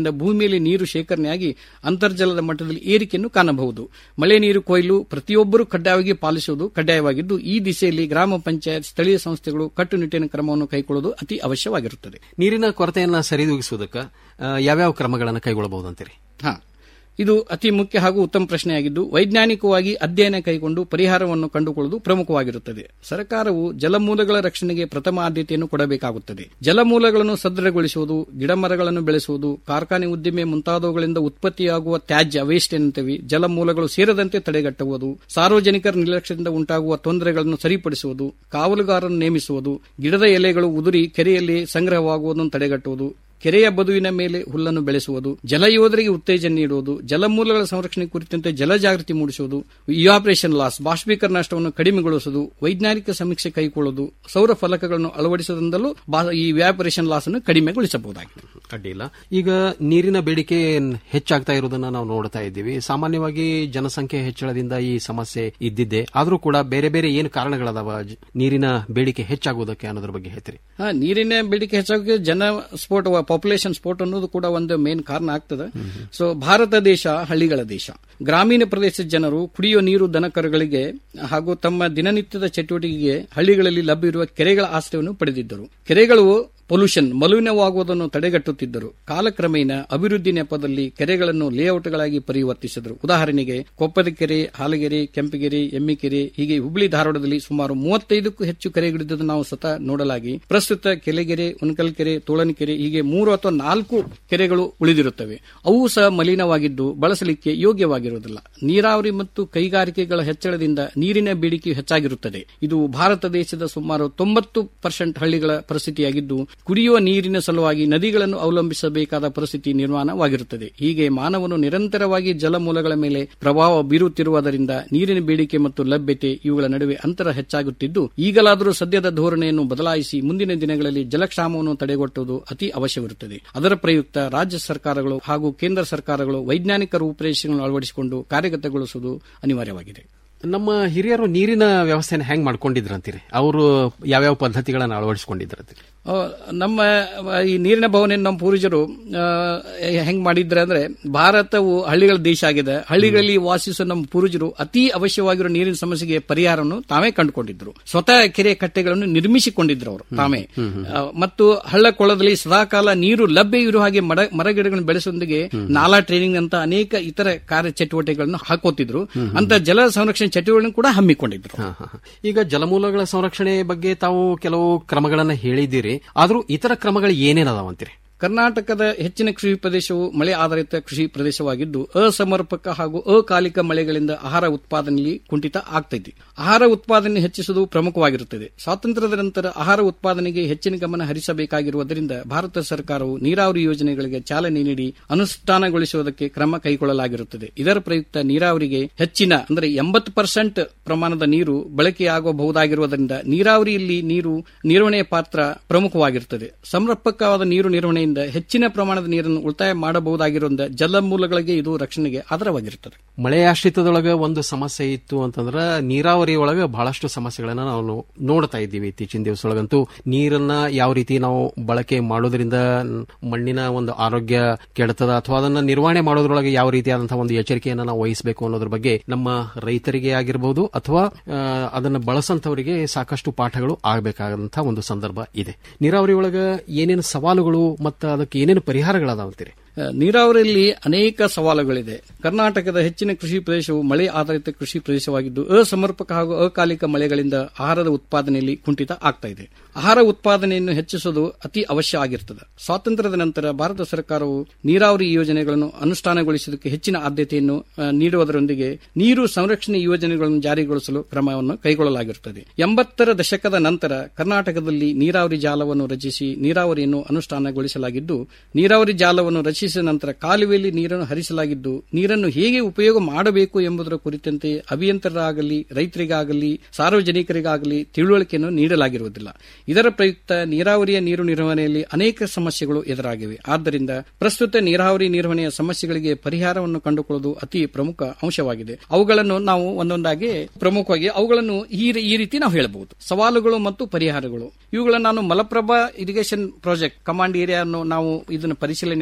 ಕಾರಣದಿಂದ ಭೂಮಿಯಲ್ಲಿ ನೀರು ಶೇಖರಣೆಯಾಗಿ ಅಂತರ್ಜಲದ ಮಟ್ಟದಲ್ಲಿ ಏರಿಕೆಯನ್ನು ಕಾಣಬಹುದು ಮಳೆ ನೀರು ಕೊಯ್ಲು ಪ್ರತಿಯೊಬ್ಬರೂ ಕಡ್ಡಾಯವಾಗಿ ಪಾಲಿಸುವುದು ಕಡ್ಡಾಯವಾಗಿದ್ದು ಈ ದಿಸೆಯಲ್ಲಿ ಗ್ರಾಮ ಪಂಚಾಯತ್ ಸ್ಥಳೀಯ ಸಂಸ್ಥೆಗಳು ಕಟ್ಟುನಿಟ್ಟಿನ ಕ್ರಮವನ್ನು ಕೈಗೊಳ್ಳುವುದು ಅತಿ ಅವಶ್ಯವಾಗಿರುತ್ತದೆ ನೀರಿನ ಕೊರತೆಯನ್ನ ಸರಿದೂಗಿಸುವುದಕ್ಕೆ ಆ, ಯಾವ್ಯಾವ ಕ್ರಮಗಳನ್ನು ಕೈಗೊಳ್ಳಬಹುದಂತೀರಿ ಹಾ ಇದು ಅತಿ ಮುಖ್ಯ ಹಾಗೂ ಉತ್ತಮ ಪ್ರಶ್ನೆಯಾಗಿದ್ದು ವೈಜ್ಞಾನಿಕವಾಗಿ ಅಧ್ಯಯನ ಕೈಗೊಂಡು ಪರಿಹಾರವನ್ನು ಕಂಡುಕೊಳ್ಳುವುದು ಪ್ರಮುಖವಾಗಿರುತ್ತದೆ ಸರ್ಕಾರವು ಜಲಮೂಲಗಳ ರಕ್ಷಣೆಗೆ ಪ್ರಥಮ ಆದ್ಯತೆಯನ್ನು ಕೊಡಬೇಕಾಗುತ್ತದೆ ಜಲಮೂಲಗಳನ್ನು ಸದೃಢಗೊಳಿಸುವುದು ಗಿಡಮರಗಳನ್ನು ಬೆಳೆಸುವುದು ಕಾರ್ಖಾನೆ ಉದ್ದಿಮೆ ಮುಂತಾದವುಗಳಿಂದ ಉತ್ಪತ್ತಿಯಾಗುವ ತ್ಯಾಜ್ಯ ವೇಸ್ಟ್ ಎನ್ನುತ್ತೇವೆ ಜಲಮೂಲಗಳು ಸೇರದಂತೆ ತಡೆಗಟ್ಟುವುದು ಸಾರ್ವಜನಿಕರ ನಿರ್ಲಕ್ಷ್ಯದಿಂದ ಉಂಟಾಗುವ ತೊಂದರೆಗಳನ್ನು ಸರಿಪಡಿಸುವುದು ಕಾವಲುಗಾರರನ್ನು ನೇಮಿಸುವುದು ಗಿಡದ ಎಲೆಗಳು ಉದುರಿ ಕೆರೆಯಲ್ಲಿ ಸಂಗ್ರಹವಾಗುವುದನ್ನು ತಡೆಗಟ್ಟುವುದು ಕೆರೆಯ ಬದುವಿನ ಮೇಲೆ ಹುಲ್ಲನ್ನು ಬೆಳೆಸುವುದು ಜಲಯೋಧರಿಗೆ ಉತ್ತೇಜನ ನೀಡುವುದು ಜಲಮೂಲಗಳ ಸಂರಕ್ಷಣೆ ಕುರಿತಂತೆ ಜಲಜಾಗೃತಿ ಮೂಡಿಸುವುದು ಇವಾಪರೇಷನ್ ಲಾಸ್ ಬಾಷ್ಪೀಕರಣ ನಷ್ಟವನ್ನು ಕಡಿಮೆಗೊಳಿಸುವುದು ವೈಜ್ಞಾನಿಕ ಸಮೀಕ್ಷೆ ಕೈಗೊಳ್ಳುವುದು ಸೌರ ಫಲಕಗಳನ್ನು ಅಳವಡಿಸುವುದರಿಂದಲೂ ಬಾ- ಈ ವ್ಯಾಪರೇಷನ್ ಲಾಸ್ ಅನ್ನು ಕಡಿಮೆಗೊಳಿಸಬಹುದಾಗಿದೆ ಅಡ್ಡಿಲ್ಲ ಈಗ ನೀರಿನ ಬೇಡಿಕೆ ಹೆಚ್ಚಾಗ್ತಾ ಇರೋದನ್ನ ನಾವು ನೋಡ್ತಾ ಇದ್ದೀವಿ ಸಾಮಾನ್ಯವಾಗಿ ಜನಸಂಖ್ಯೆ ಹೆಚ್ಚಳದಿಂದ ಈ ಸಮಸ್ಯೆ ಇದ್ದಿದ್ದೆ ಆದರೂ ಕೂಡ ಬೇರೆ ಬೇರೆ ಏನು ಕಾರಣಗಳದಾವ ಜ- ನೀರಿನ ಬೇಡಿಕೆ ಹೆಚ್ಚಾಗುವುದಕ್ಕೆ ಅನ್ನೋದ್ರ ಬಗ್ಗೆ ಹೇಳ್ತೀರಿ ಹಾ, ನೀರಿನ ಬೇಡಿಕೆ ಹೆಚ್ಚಾಗಿ ಜನ ಸ್ಫೋಟ ಪಾಪ್ಯುಲೇಷನ್ ಸ್ಫೋಟ ಅನ್ನೋದು ಕೂಡ ಒಂದು ಮೇನ್ ಕಾರಣ ಆಗ್ತದೆ ಸೊ ಭಾರತ ದೇಶ ಹಳ್ಳಿಗಳ ದೇಶ ಗ್ರಾಮೀಣ ಪ್ರದೇಶದ ಜನರು ಕುಡಿಯುವ ನೀರು ದನಕರುಗಳಿಗೆ ಹಾಗೂ ತಮ್ಮ ದಿನನಿತ್ಯದ ಚಟುವಟಿಕೆಗೆ ಹಳ್ಳಿಗಳಲ್ಲಿ ಲಭ್ಯವಿರುವ ಕೆರೆಗಳ ಆಶ್ರಯವನ್ನು ಪಡೆದಿದ್ದರು ಕೆರೆಗಳು ಪೊಲ್ಯೂಷನ್ ಮಲಿನವಾಗುವುದನ್ನು ತಡೆಗಟ್ಟುತ್ತಿದ್ದರು ಕಾಲಕ್ರಮೇಣ ಅಭಿವೃದ್ಧಿ ನೆಪದಲ್ಲಿ ಕೆರೆಗಳನ್ನು ಲೇಔಟ್ಗಳಾಗಿ ಪರಿವರ್ತಿಸಿದರು ಉದಾಹರಣೆಗೆ ಕೊಪ್ಪದ ಕೆರೆ ಹಾಲಗೆರೆ ಕೆಂಪಗೆರೆ ಎಮ್ಮಿಕೆರೆ ಹೀಗೆ ಹುಬ್ಳಿ ಧಾರವಾಡದಲ್ಲಿ ಸುಮಾರು ಮೂವತ್ತೈದಕ್ಕೂ ಹೆಚ್ಚು ಕೆರೆಗಳಿದ್ದನ್ನು ನಾವು ಸತ ನೋಡಲಾಗಿ ಪ್ರಸ್ತುತ ಕೆಲೆಗೆರೆ ಉಣಕಲ್ ಕೆರೆ ತೋಳನಕೆರೆ ಹೀಗೆ ಮೂರು ಅಥವಾ ನಾಲ್ಕು ಕೆರೆಗಳು ಉಳಿದಿರುತ್ತವೆ ಅವು ಸಹ ಮಲಿನವಾಗಿದ್ದು ಬಳಸಲಿಕ್ಕೆ ಯೋಗ್ಯವಾಗಿರುವುದಿಲ್ಲ ನೀರಾವರಿ ಮತ್ತು ಕೈಗಾರಿಕೆಗಳ ಹೆಚ್ಚಳದಿಂದ ನೀರಿನ ಬೇಡಿಕೆ ಹೆಚ್ಚಾಗಿರುತ್ತದೆ ಇದು ಭಾರತ ದೇಶದ ಸುಮಾರು ತೊಂಬತ್ತು ಪರ್ಸೆಂಟ್ ಹಳ್ಳಿಗಳ ಪರಿಸ್ಥಿತಿಯಾಗಿದ್ದು ಕುಡಿಯುವ ನೀರಿನ ಸಲುವಾಗಿ ನದಿಗಳನ್ನು ಅವಲಂಬಿಸಬೇಕಾದ ಪರಿಸ್ಥಿತಿ ನಿರ್ಮಾಣವಾಗಿರುತ್ತದೆ ಹೀಗೆ ಮಾನವನು ನಿರಂತರವಾಗಿ ಜಲಮೂಲಗಳ ಮೇಲೆ ಪ್ರಭಾವ ಬೀರುತ್ತಿರುವುದರಿಂದ ನೀರಿನ ಬೇಡಿಕೆ ಮತ್ತು ಲಭ್ಯತೆ ಇವುಗಳ ನಡುವೆ ಅಂತರ ಹೆಚ್ಚಾಗುತ್ತಿದ್ದು ಈಗಲಾದರೂ ಸದ್ಯದ ಧೋರಣೆಯನ್ನು ಬದಲಾಯಿಸಿ ಮುಂದಿನ ದಿನಗಳಲ್ಲಿ ಜಲಕ್ಷಾಮವನ್ನು ತಡೆಗಟ್ಟುವುದು ಅತಿ ಅವಶ್ಯವಿರುತ್ತದೆ ಅದರ ಪ್ರಯುಕ್ತ ರಾಜ್ಯ ಸರ್ಕಾರಗಳು ಹಾಗೂ ಕೇಂದ್ರ ಸರ್ಕಾರಗಳು ವೈಜ್ಞಾನಿಕ ರೂಪರೇಷೆಗಳನ್ನು ಅಳವಡಿಸಿಕೊಂಡು ಕಾರ್ಯಗತಗೊಳಿಸುವುದು ಅನಿವಾರ್ಯವಾಗಿದೆ ನಮ್ಮ ಹಿರಿಯರು ನೀರಿನ ವ್ಯವಸ್ಥೆನ ಹೆಂಗ್ ಮಾಡ್ಕೊಂಡಿದ್ರಂತೀರಿ ಅವರು ಯಾವ್ಯಾವ ಪದ್ಧತಿಗಳನ್ನ ಅಳವಡಿಸಿಕೊಂಡಿದ್ರಂತೀರಿ ಆ, ನಮ್ಮ ಆ, ಈ ನೀರಿನ ಭಾವನೆ ನಮ್ಮ ಪೂರ್ವಜರು ಆ, ಹೆಂಗ್ ಮಾಡಿದ್ರೆ ಅಂದ್ರೆ ಭಾರತವು ಹಳ್ಳಿಗಳ ದೇಶ ಆಗಿದೆ ಹಳ್ಳಿಗಳಲ್ಲಿ ವಾಸಿಸುವ ನಮ್ಮ ಪೂರ್ವಜರು ಅತಿ ಅವಶ್ಯವಾಗಿರುವ ನೀರಿನ ಸಮಸ್ಯೆಗೆ ಪರಿಹಾರವನ್ನು ತಾವೇ ಕಂಡುಕೊಂಡಿದ್ರು ಸ್ವತಃ ಕೆರೆ ಕಟ್ಟೆಗಳನ್ನು ನಿರ್ಮಿಸಿಕೊಂಡಿದ್ರು ಅವರು ತಾವೇ ಆ, ಮತ್ತು ಹಳ್ಳ ಕೊಳ್ಳದಲ್ಲಿ ಸದಾಕಾಲ ನೀರು ಲಭ್ಯ ಇರುವ ಹಾಗೆ ಮರ ಮರಗಿಡಗಳನ್ನು ಬೆಳೆಸೊಂದಿಗೆ ನಾಲಾ ಟ್ರೈನಿಂಗ್ ಅಂತ ಅನೇಕ ಇತರ ಕಾರ್ಯ ಚಟುವಟಿಕೆಗಳನ್ನು ಹಾಕೋತಿದ್ರು ಅಂತ ಜಲ ಸಂರಕ್ಷಣೆ ಚಟುವಟಿಕೆಗಳನ್ನು ಕೂಡ ಹಮ್ಮಿಕೊಂಡಿದ್ರು ಈಗ ಜಲಮೂಲಗಳ ಸಂರಕ್ಷಣೆ ಬಗ್ಗೆ ತಾವು ಕೆಲವು ಕ್ರಮಗಳನ್ನ ಹೇಳಿದ್ದೀರಿ ಆದ್ರೂ ಇತರ ಕ್ರಮಗಳು ಏನೇನದಾವಂತೀರಿ ಕರ್ನಾಟಕದ ಹೆಚ್ಚಿನ ಕೃಷಿ ಪ್ರದೇಶವು ಮಳೆ ಆಧಾರಿತ ಕೃಷಿ ಪ್ರದೇಶವಾಗಿದ್ದು ಅಸಮರ್ಪಕ ಹಾಗೂ ಅಕಾಲಿಕ ಮಳೆಗಳಿಂದ ಆಹಾರ ಉತ್ಪಾದನೆಯಲ್ಲಿ ಕುಂಠಿತ ಆಗ್ತೈತಿ ಆಹಾರ ಉತ್ಪಾದನೆ ಹೆಚ್ಚಿಸುವುದು ಪ್ರಮುಖವಾಗಿರುತ್ತದೆ ಸ್ವಾತಂತ್ರ್ಯದ ನಂತರ ಆಹಾರ ಉತ್ಪಾದನೆಗೆ ಹೆಚ್ಚಿನ ಗಮನ ಹರಿಸಬೇಕಾಗಿರುವುದರಿಂದ ಭಾರತ ಸರ್ಕಾರವು ನೀರಾವರಿ ಯೋಜನೆಗಳಿಗೆ ಚಾಲನೆ ನೀಡಿ ಅನುಷ್ಠಾನಗೊಳಿಸುವುದಕ್ಕೆ ಕ್ರಮ ಕೈಗೊಳ್ಳಲಾಗಿರುತ್ತದೆ ಇದರ ಪ್ರಯುಕ್ತ ನೀರಾವರಿಗೆ ಹೆಚ್ಚಿನ ಅಂದರೆ ಎಂಬತ್ತು ಪರ್ಸೆಂಟ್ ಪ್ರಮಾಣದ ನೀರು ಬಳಕೆಯಾಗಬಹುದಾಗಿರುವುದರಿಂದ ನೀರಾವರಿಯಲ್ಲಿ ನೀರು ನಿರ್ವಹಣೆಯ ಪಾತ್ರ ಪ್ರಮುಖವಾಗಿರುತ್ತದೆ ಸಮರ್ಪಕವಾದ ನೀರು ನಿರ್ವಹಣೆಯಿಂದ ಹೆಚ್ಚಿನ ಪ್ರಮಾಣದ ನೀರನ್ನು ಉಳಿತಾಯ ಮಾಡಬಹುದಾಗಿರುವುದರಿಂದ ಜಲಮೂಲಗಳಿಗೆ ಇದು ರಕ್ಷಣೆಗೆ ಆಧಾರವಾಗಿರುತ್ತದೆ ಮಳೆ ಆಶ್ರಿತದೊಳಗ ಒಂದು ಸಮಸ್ಯೆ ಇತ್ತು ಅಂತಂದ್ರ ನೀರಾವರಿ ಒಳಗ ಬಹಳಷ್ಟು ಸಮಸ್ಯೆಗಳನ್ನ ನಾವು ನೋಡ್ತಾ ಇದ್ದೀವಿ ಇತ್ತೀಚಿನ ದಿವಸದೊಳಗಂತೂ ನೀರನ್ನ ಯಾವ ರೀತಿ ನಾವು ಬಳಕೆ ಮಾಡೋದ್ರಿಂದ ಮಣ್ಣಿನ ಒಂದು ಆರೋಗ್ಯ ಕೆಡುತ್ತದ ಅಥವಾ ಅದನ್ನ ನಿರ್ವಹಣೆ ಮಾಡೋದ್ರೊಳಗೆ ಯಾವ ರೀತಿಯಾದಂತಹ ಒಂದು ಎಚ್ಚರಿಕೆಯನ್ನ ನಾವು ವಹಿಸಬೇಕು ಅನ್ನೋದ್ರ ಬಗ್ಗೆ ನಮ್ಮ ರೈತರಿಗೆ ಆಗಿರಬಹುದು ಅಥವಾ ಆ, ಅದನ್ನ ಬಳಸಂತವರಿಗೆ ಸಾಕಷ್ಟು ಪಾಠಗಳು ಆಗಬೇಕಾದಂತಹ ಒಂದು ಸಂದರ್ಭ ಇದೆ ನೀರಾವರಿ ಒಳಗ ಏನೇನು ಸವಾಲುಗಳು ಮತ್ತು ಅದಕ್ಕೆ ಏನೇನು ಪರಿಹಾರಗಳದಾವಂತೀರಿ ಆ, ನೀರಾವರಿಯಲ್ಲಿ ಅನೇಕ ಸವಾಲುಗಳಿದೆ ಕರ್ನಾಟಕದ ಹೆಚ್ಚಿನ ಕೃಷಿ ಪ್ರದೇಶವು ಮಳೆ ಆಧಾರಿತ ಕೃಷಿ ಪ್ರದೇಶವಾಗಿದ್ದು ಅಸಮರ್ಪಕ ಹಾಗೂ ಅಕಾಲಿಕ ಮಳೆಗಳಿಂದ ಆಹಾರದ ಉತ್ಪಾದನೆಯಲ್ಲಿ ಕುಂಠಿತ ಆಗ್ತಾ ಇದೆ ಆಹಾರ ಉತ್ಪಾದನೆಯನ್ನು ಹೆಚ್ಚಿಸುವುದು ಅತಿ ಅವಶ್ಯ ಆಗಿರುತ್ತದೆ ಸ್ವಾತಂತ್ರ್ಯದ ನಂತರ ಭಾರತ ಸರ್ಕಾರವು ನೀರಾವರಿ ಯೋಜನೆಗಳನ್ನು ಅನುಷ್ಠಾನಗೊಳಿಸುವುದಕ್ಕೆ ಹೆಚ್ಚಿನ ಆದ್ಯತೆಯನ್ನು ಆ, ನೀಡುವುದರೊಂದಿಗೆ ನೀರು ಸಂರಕ್ಷಣೆ ಯೋಜನೆಗಳನ್ನು ಜಾರಿಗೊಳಿಸಲು ಕ್ರಮವನ್ನು ಕೈಗೊಳ್ಳಲಾಗಿರುತ್ತದೆ ಎಂಬತ್ತರ ದಶಕದ ನಂತರ ಕರ್ನಾಟಕದಲ್ಲಿ ನೀರಾವರಿ ಜಾಲವನ್ನು ರಚಿಸಿ ನೀರಾವರಿಯನ್ನು ಅನುಷ್ಠಾನಗೊಳಿಸಲಾಗಿದ್ದು ನೀರಾವರಿ ಜಾಲವನ್ನು ರಚಿಸಿದ ನಂತರ ಕಾಲುವೆಯಲ್ಲಿ ನೀರನ್ನು ಹರಿಸಲಾಗಿದ್ದು ನೀರನ್ನು ಹೇಗೆ ಉಪಯೋಗ ಮಾಡಬೇಕು ಎಂಬುದರ ಕುರಿತಂತೆ ಅಭಿಯಂತರರಾಗಲಿ ರೈತರಿಗಾಗಲಿ ಸಾರ್ವಜನಿಕರಿಗಾಗಲಿ ತಿಳುವಳಿಕೆಯನ್ನು ನೀಡಲಾಗಿರುವುದಿಲ್ಲ ಇದರ ಪ್ರಯುಕ್ತ ನೀರಾವರಿಯ ನೀರು ನಿರ್ವಹಣೆಯಲ್ಲಿ ಅನೇಕ ಸಮಸ್ಯೆಗಳು ಎದುರಾಗಿವೆ ಆದ್ದರಿಂದ ಪ್ರಸ್ತುತ ನೀರಾವರಿ ನಿರ್ವಹಣೆಯ ಸಮಸ್ಯೆಗಳಿಗೆ ಪರಿಹಾರವನ್ನು ಕಂಡುಕೊಳ್ಳುವುದು ಅತಿ ಪ್ರಮುಖ ಅಂಶವಾಗಿದೆ ಅವುಗಳನ್ನು ನಾವು ಒಂದೊಂದಾಗಿ ಪ್ರಮುಖವಾಗಿ ಅವುಗಳನ್ನು ಈ ಈ ರೀತಿ ನಾವು ಹೇಳಬಹುದು ಸವಾಲುಗಳು ಮತ್ತು ಪರಿಹಾರಗಳು ಇವುಗಳನ್ನು ನಾನು ಮಲಪ್ರಭಾ ಇರಿಗೇಷನ್ ಪ್ರಾಜೆಕ್ಟ್ ಕಮಾಂಡ್ ಏರಿಯಾವನ್ನು ನಾವು ಇದನ್ನು ಪರಿಶೀಲನೆ ಮಾಡಿದಾಗ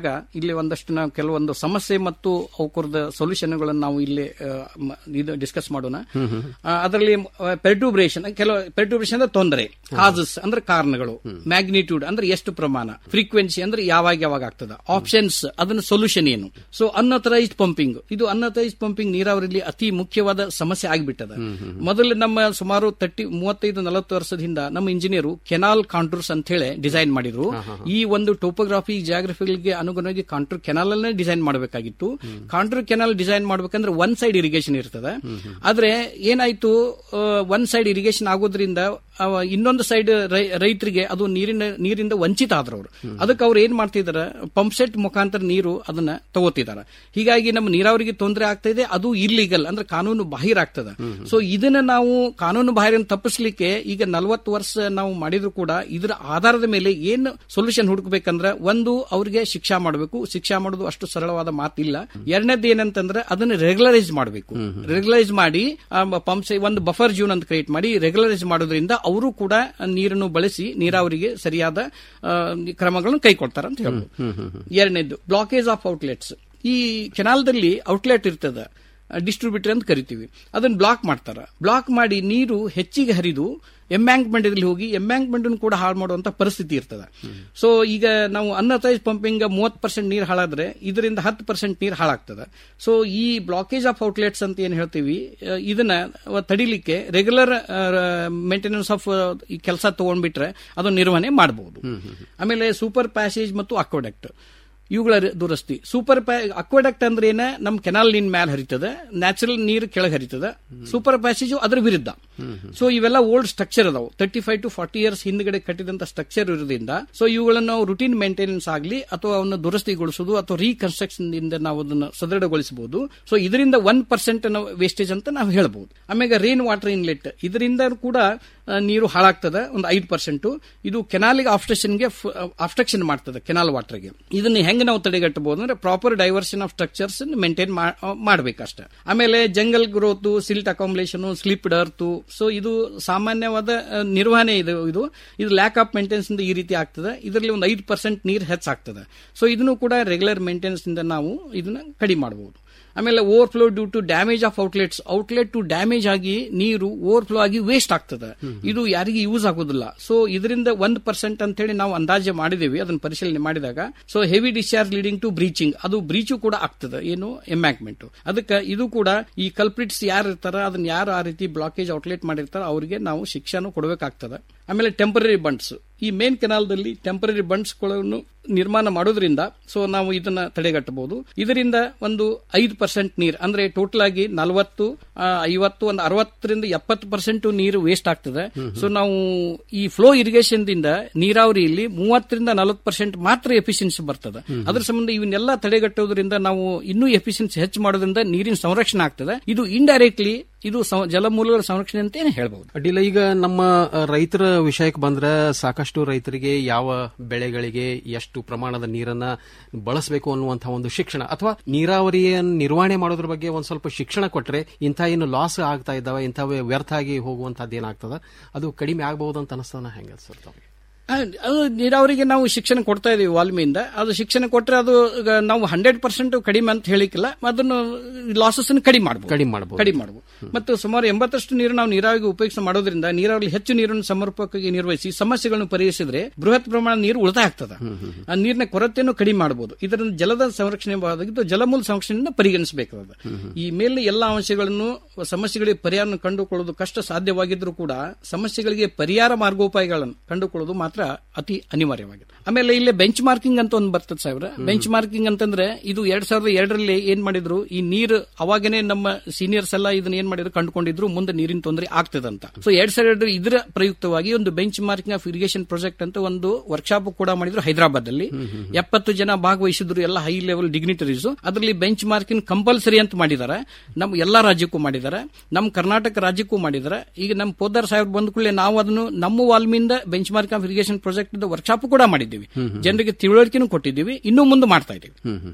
ಇಲ್ಲಿ ಒಂದಷ್ಟು ನಾವು ಕೆಲವೊಂದು ಸಮಸ್ಯೆ ಮತ್ತು ಅವಕರದ ಸೊಲ್ಯೂಷನ್ಗಳನ್ನು ನಾವು ಇಲ್ಲಿ ಆ, ಮ- ಇದು ಡಿಸ್ಕಸ್ ಮಾಡೋಣ ಆ, ಅದರಲ್ಲಿ ಪೆರ್ಟೂಬ್ರೇಷನ್ ಕೆಲವು ಪೆರ್ಟೂಬ್ರೇಷನ್ ಅಂದ್ರೆ ತೊಂದರೆ ಕಾಸಸ್ ಅಂದ್ರೆ ಕಾರಣಗಳು ಮ್ಯಾಗ್ನಿಟ್ಯೂಡ್ ಅಂದ್ರೆ ಎಷ್ಟು ಪ್ರಮಾಣ ಫ್ರೀಕ್ವೆನ್ಸಿ ಅಂದ್ರೆ ಯಾವಾಗ ಯಾವಾಗ ಆಗ್ತದ ಆಪ್ಷನ್ಸ್ ಅದನ್ನ ಸೊಲ್ಯೂಷನ್ ಏನು ಸೊ ಅನ್ಅಥರೈಸ್ಡ್ ಪಂಪಿಂಗ್ ಇದು ಅನ್ಅಥರೈಸ್ಡ್ ಪಂಪಿಂಗ್ ನೀರಾವರಿಯಲ್ಲಿ ಅತಿ ಮುಖ್ಯವಾದ ಸಮಸ್ಯೆ ಆಗಿಬಿಟ್ಟದ ಮೊದಲು ನಮ್ಮ ಸುಮಾರು ತರ್ಟಿ ಮೂವತ್ತೈದು ನಲವತ್ತು ವರ್ಷದ ಹಿಂದ ನಮ್ಮ ಇಂಜಿನಿಯರು ಕೆನಾಲ್ ಕಾಂಟೂರ್ಸ್ ಅಂತ ಹೇಳಿ ಡಿಸೈನ್ ಮಾಡಿದ್ರು ಈ ಒಂದು ಟೋಪೋಗ್ರಾಫಿ ಜಾಗ್ರಫಿಗಳಿಗೆ ಅನುಗುಣವಾಗಿ ಕಾಂಟೂರ್ ಕೆನಾಲ್ ಅಲ್ಲೇ ಡಿಸೈನ್ ಮಾಡಬೇಕಾಗಿತ್ತು ಕಾಂಟೂರ್ ಕೆನಾಲ್ ಡಿಸೈನ್ ಮಾಡ್ಬೇಕಂದ್ರೆ ಒನ್ ಸೈಡ್ ಇರಿಗೇಷನ್ ಇರ್ತದೆ ಆದ್ರೆ ಏನಾಯ್ತು ಒನ್ ಸೈಡ್ ಇರಿಗೇಷನ್ ಆಗೋದ್ರಿಂದ ಅವ ಇನ್ನೊಂದು ಸೈಡ್ ರೈತರಿಗೆ ಅದು ನೀರಿನ ನೀರಿಂದ ವಂಚಿತ ಆದ್ರ ಅವರು ಅದಕ್ಕೆ ಅವ್ರು ಏನ್ ಮಾಡ್ತಿದಾರೆ ಪಂಪ್ ಸೆಟ್ ಮುಖಾಂತರ ನೀರು ಅದನ್ನ ತಗೋತಿದಾರೆ ಹೀಗಾಗಿ ನಮ್ಮ ನೀರಾವರಿಗೆ ತೊಂದರೆ ಆಗ್ತಾ ಇದೆ ಅದು ಇಲ್ಲಿಗಲ್ ಅಂದ್ರೆ ಕಾನೂನು ಬಾಹಿರ ಆಗ್ತದೆ ಸೊ ಇದನ್ನ ನಾವು ಕಾನೂನು ಬಾಹಿರ ತಪ್ಪಿಸ್ಲಿಕ್ಕೆ ಈಗ ನಲವತ್ತು ವರ್ಷ ನಾವು ಮಾಡಿದ್ರು ಕೂಡ ಇದರ ಆಧಾರದ ಮೇಲೆ ಏನ್ ಸೊಲ್ಯೂಷನ್ ಹುಡುಕ್ಬೇಕಂದ್ರೆ ಒಂದು ಅವ್ರಿಗೆ ಶಿಕ್ಷಾ ಮಾಡಬೇಕು ಶಿಕ್ಷಾ ಮಾಡೋದು ಅಷ್ಟು ಸರಳವಾದ ಮಾತಿಲ್ಲ ಎರಡನೇದು ಏನಂತಂದ್ರೆ ಅದನ್ನ ರೆಗ್ಯುಲರೈಸ್ ಮಾಡಬೇಕು ರೆಗ್ಯುಲರೈಸ್ ಮಾಡಿ ಪಂಪ್ ಒಂದು ಬಫರ್ ಜೂನ್ ಅಂತ ಕ್ರಿಯೇಟ್ ಮಾಡಿ ರೆಗ್ಯುಲರೈಸ್ ಮಾಡೋದ್ರಿಂದ ಅವರು ಕೂಡ ನೀರನ್ನು ಬಳಸಿ ನೀರಾವರಿಗೆ ಸರಿಯಾದ ಆ, ಕ್ರಮಗಳನ್ನು ಕೈಗೊಳ್ತಾರೆ ಅಂತ ಹೇಳ್ಬೋದು ಎರಡನೇದು ಬ್ಲಾಕೇಜ್ ಆಫ್ ಔಟ್ಲೆಟ್ಸ್ ಈ ಕೆನಾಲ್ದಲ್ಲಿ ಔಟ್ಲೆಟ್ ಇರ್ತದೆ ಡಿಸ್ಟ್ರಿಬ್ಯೂಟರ್ ಅಂತ ಕರಿತೀವಿ ಅದನ್ನ ಬ್ಲಾಕ್ ಮಾಡ್ತಾರ ಬ್ಲಾಕ್ ಮಾಡಿ ನೀರು ಹೆಚ್ಚಿಗೆ ಹರಿದು ಎಂಬ್ಯಾಂಕ್ಮೆಂಟ್ ಹೋಗಿ ಎಂಬ್ಯಾಂಕ್ಮೆಂಟ್ ಕೂಡ ಹಾಳು ಮಾಡುವಂತ ಪರಿಸ್ಥಿತಿ ಇರ್ತದೆ ಸೊ ಈಗ ನಾವು ಅನ್ನತೈಸ್ ಪಂಪಿಂಗ್ ಮೂವತ್ತು ಪರ್ಸೆಂಟ್ ನೀರು ಹಾಳಾದ್ರೆ ಇದರಿಂದ ಹತ್ತು ಪರ್ಸೆಂಟ್ ನೀರು ಹಾಳಾಗ್ತದೆ ಸೊ ಈ ಬ್ಲಾಕೇಜ್ ಆಫ್ ಔಟ್ಲೆಟ್ಸ್ ಅಂತ ಏನ್ ಹೇಳ್ತೀವಿ ಆ, ಇದನ್ನ ತಡಿಲಿಕ್ಕೆ ರೆಗ್ಯುಲರ್ ಮೇಂಟೆನೆನ್ಸ್ ಆಫ್ ಕೆಲಸ ತಗೊಂಡ್ಬಿಟ್ರೆ ಅದು ನಿರ್ವಹಣೆ ಮಾಡಬಹುದು ಆಮೇಲೆ ಸೂಪರ್ ಪ್ಯಾಸೇಜ್ ಮತ್ತು ಅಕ್ವಡೆಕ್ಟ್ ಇವುಗಳ ದುರಸ್ತಿ ಸೂಪರ್ ಅಕ್ವಡಕ್ಟ್ ಅಂದ್ರೆ ಏನ ನಮ್ ಕೆನಾಲ್ ನೀನ್ ಮ್ಯಾಲ ಹರಿತದ ನ್ಯಾಚುರಲ್ ನೀರು ಕೆಳಗೆ ಹರಿತದ ಸೂಪರ್ ಪ್ಯಾಸೇಜ್ ಅದ್ರ ವಿರುದ್ಧ ಸೊ ಇವೆಲ್ಲ ಓಲ್ಡ್ ಸ್ಟ್ರಕ್ಚರ್ ಅದಾವು thirty five to forty years ಹಿಂದ್ಗಡೆ ಕಟ್ಟಿದಂತ ಸ್ಟ್ರಕ್ಚರ್ ಇರೋದ್ರಿಂದ ಸೊ ಇವುಗಳನ್ನು ನಾವು ರುಟೀನ್ ಮೇಂಟೆನೆನ್ಸ್ ಆಗಲಿ ಅಥವಾ ಅವನ್ನ ದುರಸ್ತಿಗೊಳಿಸೋದು ಅಥವಾ ರೀಕನ್ಸ್ಟ್ರಕ್ಷನ್ ಇಂದ ನಾವು ಅದನ್ನ ಸದೃಢಗೊಳಿಸಬಹುದು ಸೊ ಇದರಿಂದ ಒನ್ ಪರ್ಸೆಂಟ್ ವೇಸ್ಟೇಜ್ ಅಂತ ನಾವು ಹೇಳ್ಬಹುದು ಆಮೇಲೆ ರೇನ್ ವಾಟರ್ ಇನ್ಲೆಟ್ ಇದರಿಂದ ಕೂಡ ಆ, ನೀರು ಹಾಳಾಗ್ತದೆ ಒಂದು ಐದು ಪರ್ಸೆಂಟ್ ಇದು ಕೆನಾಲಿಗೆ ಆಫ್ಸ್ಟ್ರಕ್ಷನ್ಗೆ ಆಫ್ಸ್ಟ್ರಕ್ಷನ್ ಮಾಡ್ತದೆ ಕೆನಾಲ್ ವಾಟರ್ಗೆ ಇದನ್ನ ಹೆಂಗೆ ನಾವು ತಡೆಗಟ್ಟಬಹುದು ಅಂದ್ರೆ proper diversion of structures maintain ಮಾಡ್ಬೇಕಷ್ಟೇ ಆಮೇಲೆ jungle growth silt accumulation slipped earth so ಇದು ಸಾಮಾನ್ಯವಾದ ಆ, ನಿರ್ವಹಣೆ ಇದು ಇದು ಇದು ಲ್ಯಾಕ್ ಆಫ್ ಮೇಂಟೆನೆನ್ಸ್ ಇಂದ ಈ ರೀತಿ ಆಗ್ತದೆ ಇದರಲ್ಲಿ ಒಂದು ಐದು ಪರ್ಸೆಂಟ್ ನೀರು ಹೆಚ್ಚಾಗ್ತದೆ ಸೊ ಇದನ್ನು ಕೂಡ ರೆಗ್ಯುಲರ್ ಮೇಂಟೆನೆನ್ಸ್ ಇಂದ ನಾವು ಇದನ್ನ ಕಡಿಮೆ ಮಾಡಬಹುದು ಆಮೇಲೆ overflow due to damage of outlets outlet to damage ಆಗಿ ನೀರು ಓವರ್ಫ್ಲೋ ಆಗಿ ವೇಸ್ಟ್ ಆಗ್ತದೆ ಇದು ಯಾರಿಗೆ ಯೂಸ್ ಆಗೋದಿಲ್ಲ ಸೊ ಇದರಿಂದ ಒಂದು ಪರ್ಸೆಂಟ್ ಅಂತ ಹೇಳಿ ನಾವು ಅಂದಾಜು ಮಾಡಿದೇವಿ ಅದನ್ನ ಪರಿಶೀಲನೆ ಮಾಡಿದಾಗ so heavy discharge leading to breaching ಅದು ಬ್ರೀಚು ಕೂಡ ಆಗ್ತದೆ ಏನು ಎಂಬ್ಯಾಂಕ್ಮೆಂಟ್ ಅದಕ್ಕೆ ಇದು ಕೂಡ ಈ ಕಲ್ಪ್ರಿಟ್ಸ್ ಯಾರು ಇರ್ತಾರ ಅದನ್ನ ಯಾರು ಆ ರೀತಿ ಬ್ಲಾಕೇಜ್ ಔಟ್ಲೆಟ್ ಮಾಡಿರ್ತಾರ ಅವರಿಗೆ ನಾವು ಶಿಕ್ಷಣ ಕೊಡಬೇಕಾಗ್ತದೆ ಆಮೇಲೆ ಟೆಂಪರರಿ ಬಂಡ್ಸ್ ಈ ಮೇನ್ ಕೆನಾಲ್ದಲ್ಲಿ ಟೆಂಪರರಿ ಬಂಡ್ಸ್ಗಳನ್ನು ನಿರ್ಮಾಣ ಮಾಡೋದ್ರಿಂದ ಸೊ ನಾವು ಇದನ್ನ ತಡೆಗಟ್ಟಬಹುದು ಇದರಿಂದ ಒಂದು ಐದು ಪರ್ಸೆಂಟ್ ನೀರು ಅಂದ್ರೆ ಟೋಟಲ್ ಆಗಿ ನಲವತ್ತು ಐವತ್ತು ಒಂದು ಅರವತ್ತರಿಂದ ಎಪ್ಪತ್ತು ಪರ್ಸೆಂಟ್ ನೀರು ವೇಸ್ಟ್ ಆಗ್ತದೆ ಸೊ ನಾವು ಈ ಫ್ಲೋ ಇರಿಗೇಷನ್ ದಿಂದ ನೀರಾವರಿಯಲ್ಲಿ ಮೂವತ್ತರಿಂದ ನಲವತ್ತು ಪರ್ಸೆಂಟ್ ಮಾತ್ರ ಎಫಿಷಿಯನ್ಸಿ ಬರ್ತದೆ ಅದ್ರ ಸಂಬಂಧ ಇವನ್ನೆಲ್ಲ ತಡೆಗಟ್ಟೋದ್ರಿಂದ ನಾವು ಇನ್ನೂ ಎಫಿಷಿಯನ್ಸಿ ಹೆಚ್ಚು ಮಾಡೋದ್ರಿಂದ ನೀರಿನ ಸಂರಕ್ಷಣೆ ಆಗ್ತದೆ ಇದು ಇಂಡೈರೆಕ್ಟ್ಲಿ ಇದು ಸಂ- ಜಲಮೂಲಗಳ ಸಂರಕ್ಷಣೆ ಅಂತ ಹೇಳ್ಬಹುದು ಅಡ್ಡಿಲ್ಲ ಈಗ ನಮ್ಮ ಅ, ರೈತರ ವಿಷಯಕ್ಕೆ ಬಂದ್ರೆ ಸಾಕಷ್ಟು ರೈತರಿಗೆ ಯಾವ ಬೆಳೆಗಳಿಗೆ ಎಷ್ಟು ಪ್ರಮಾಣದ ನೀರನ್ನ ಬಳಸಬೇಕು ಅನ್ನುವಂತಹ ಒಂದು ಶಿಕ್ಷಣ ಅಥವಾ ನೀರಾವರಿಯ ನಿರ್ವಹಣೆ ಮಾಡೋದ್ರ ಬಗ್ಗೆ ಒಂದ್ ಸ್ವಲ್ಪ ಶಿಕ್ಷಣ ಕೊಟ್ರೆ ಇಂಥ ಏನು ಲಾಸ್ ಆಗ್ತಾ ಇದ್ದಾವೆ ಇಂಥವೇ ವ್ಯರ್ಥ ಆಗಿ ಹೋಗುವಂತಹದ್ದು ಏನಾಗ್ತದ ಅದು ಕಡಿಮೆ ಆಗಬಹುದು ಅಂತ ಅನಿಸ್ತಾನ ಹೆಂಗ ಸರ್ ತಮಗೆ ಆ, ಅದು ನೀರಾವರಿಗೆ ನಾವು ಶಿಕ್ಷಣ ಕೊಡ್ತಾ ಇದೀವಿ ವಾಲ್ಮಿಯಿಂದ ಅದು ಶಿಕ್ಷಣ ಕೊಟ್ರೆ ಅದು ಈಗ ನಾವು ಹಂಡ್ರೆಡ್ ಪರ್ಸೆಂಟ್ ಕಡಿಮೆ ಅಂತ ಹೇಳಿಕ್ಕಿಲ್ಲ ಅದನ್ನು ಲಾಸಸ್ ಕಡಿಮೆ ಮಾಡಬಹುದು ಕಡಿಮೆ ಮಾಡಬಹುದು ಕಡಿಮೆ ಮಾಡಬಹುದು ಮತ್ತು ಸುಮಾರು ಎಂಬತ್ತಷ್ಟು ನೀರು ನಾವು ನೀರಾವರಿಗೆ ಉಪಯೋಗಿಸ ಮಾಡೋದ್ರಿಂದ ನೀರಾವರಿ ಹೆಚ್ಚು ನೀರನ್ನು ಸಮರ್ಪಕವಾಗಿ ನಿರ್ವಹಿಸಿ ಸಮಸ್ಯೆಗಳನ್ನು ಪರಿಹರಿಸಿದ್ರೆ ಬೃಹತ್ ಪ್ರಮಾಣ ನೀರು ಉಳಿತಾಯ ಆಗ್ತದೆ ಆ ನೀರಿನ ಕೊರತೆಯನ್ನು ಕಡಿಮೆ ಮಾಡಬಹುದು ಇದರಿಂದ ಜಲದ ಸಂರಕ್ಷಣೆ ಬಾಗಿದ್ದು ಜಲಮೂಲ ಸಂರಕ್ಷಣೆಯನ್ನು ಪರಿಗಣಿಸಬೇಕಾದ ಈ ಮೇಲಿನ ಎಲ್ಲಾ ಅಂಶಗಳನ್ನು ಸಮಸ್ಯೆಗಳಿಗೆ ಪರಿಹಾರ ಕಂಡುಕೊಳ್ಳೋದು ಕಷ್ಟ ಸಾಧ್ಯವಾಗಿದ್ರೂ ಕೂಡ ಸಮಸ್ಯೆಗಳಿಗೆ ಪರಿಹಾರ ಮಾರ್ಗೋಪಾಯಗಳನ್ನು ಕಂಡುಕೊಳ್ಳೋದು ಮಾತ್ರ ಅತಿ ಅನಿವಾರ್ಯವಾಗಿದೆ ಆಮೇಲೆ ಇಲ್ಲಿ ಬೆಂಚ್ ಮಾರ್ಕಿಂಗ್ ಅಂತ ಒಂದು ಬರ್ತದೆ ಸಾವಿರ ಬೆಂಚ್ ಮಾರ್ಕಿಂಗ್ ಅಂತಂದ್ರೆ ಇದು ಎರಡ್ ಸಾವಿರದ ಎರಡರಲ್ಲಿ ಏನ್ ಮಾಡಿದ್ರು ಈ ನೀರು ಅವಾಗನೇ ನಮ್ಮ ಸೀನಿಯರ್ಸ್ ಎಲ್ಲ ಇದನ್ನ ಏನ್ ಮಾಡಿದ್ರು ಕಂಡುಕೊಂಡಿದ್ರು ಮುಂದೆ ನೀರಿನ ತೊಂದರೆ ಆಗ್ತದಂತ ಸೊ ಎರಡ್ ಸಾವಿರದ ಇದರ ಪ್ರಯುಕ್ತವಾಗಿ ಒಂದು bench marking of irrigation project ಅಂತ ಒಂದು ವರ್ಕ್ಶಾಪ್ ಕೂಡ ಮಾಡಿದ್ರು ಹೈದರಾಬಾದ್ ಅಲ್ಲಿ ಎಪ್ಪತ್ತು ಜನ ಭಾಗವಹಿಸಿದ್ರು ಎಲ್ಲ ಹೈ ಲೆವೆಲ್ ಡಿಗ್ನಿಟರೀಸ್ ಅದರಲ್ಲಿ ಬೆಂಚ್ ಮಾರ್ಕಿಂಗ್ ಕಂಪಲ್ಸರಿ ಅಂತ ಮಾಡಿದ್ದಾರೆ ನಮ್ಮ ಎಲ್ಲಾ ರಾಜ್ಯಕ್ಕೂ ಮಾಡಿದ್ದಾರೆ ನಮ್ಮ ಕರ್ನಾಟಕ ರಾಜ್ಯಕ್ಕೂ ಮಾಡಿದ್ದಾರೆ ಈಗ ನಮ್ಮ ಪೋದಾರ್ ಸಾಹೇಬ್ ಬಂದ ಕೂಡಲೇ ನಾವು ಅದನ್ನು ನಮ್ಮ ವಾಲ್ಮಿಂದ bench mark of irrigation project workshop ಕೂಡ ಮಾಡಿದ್ದೀವಿ ಜನರಿಗೆ ತಿಳುವಳಿಕೆನೂ ಕೊಟ್ಟಿದ್ದೀವಿ ಇನ್ನೂ ಮುಂದೆ ಮಾಡ್ತಾ ಇದ್ದೀವಿ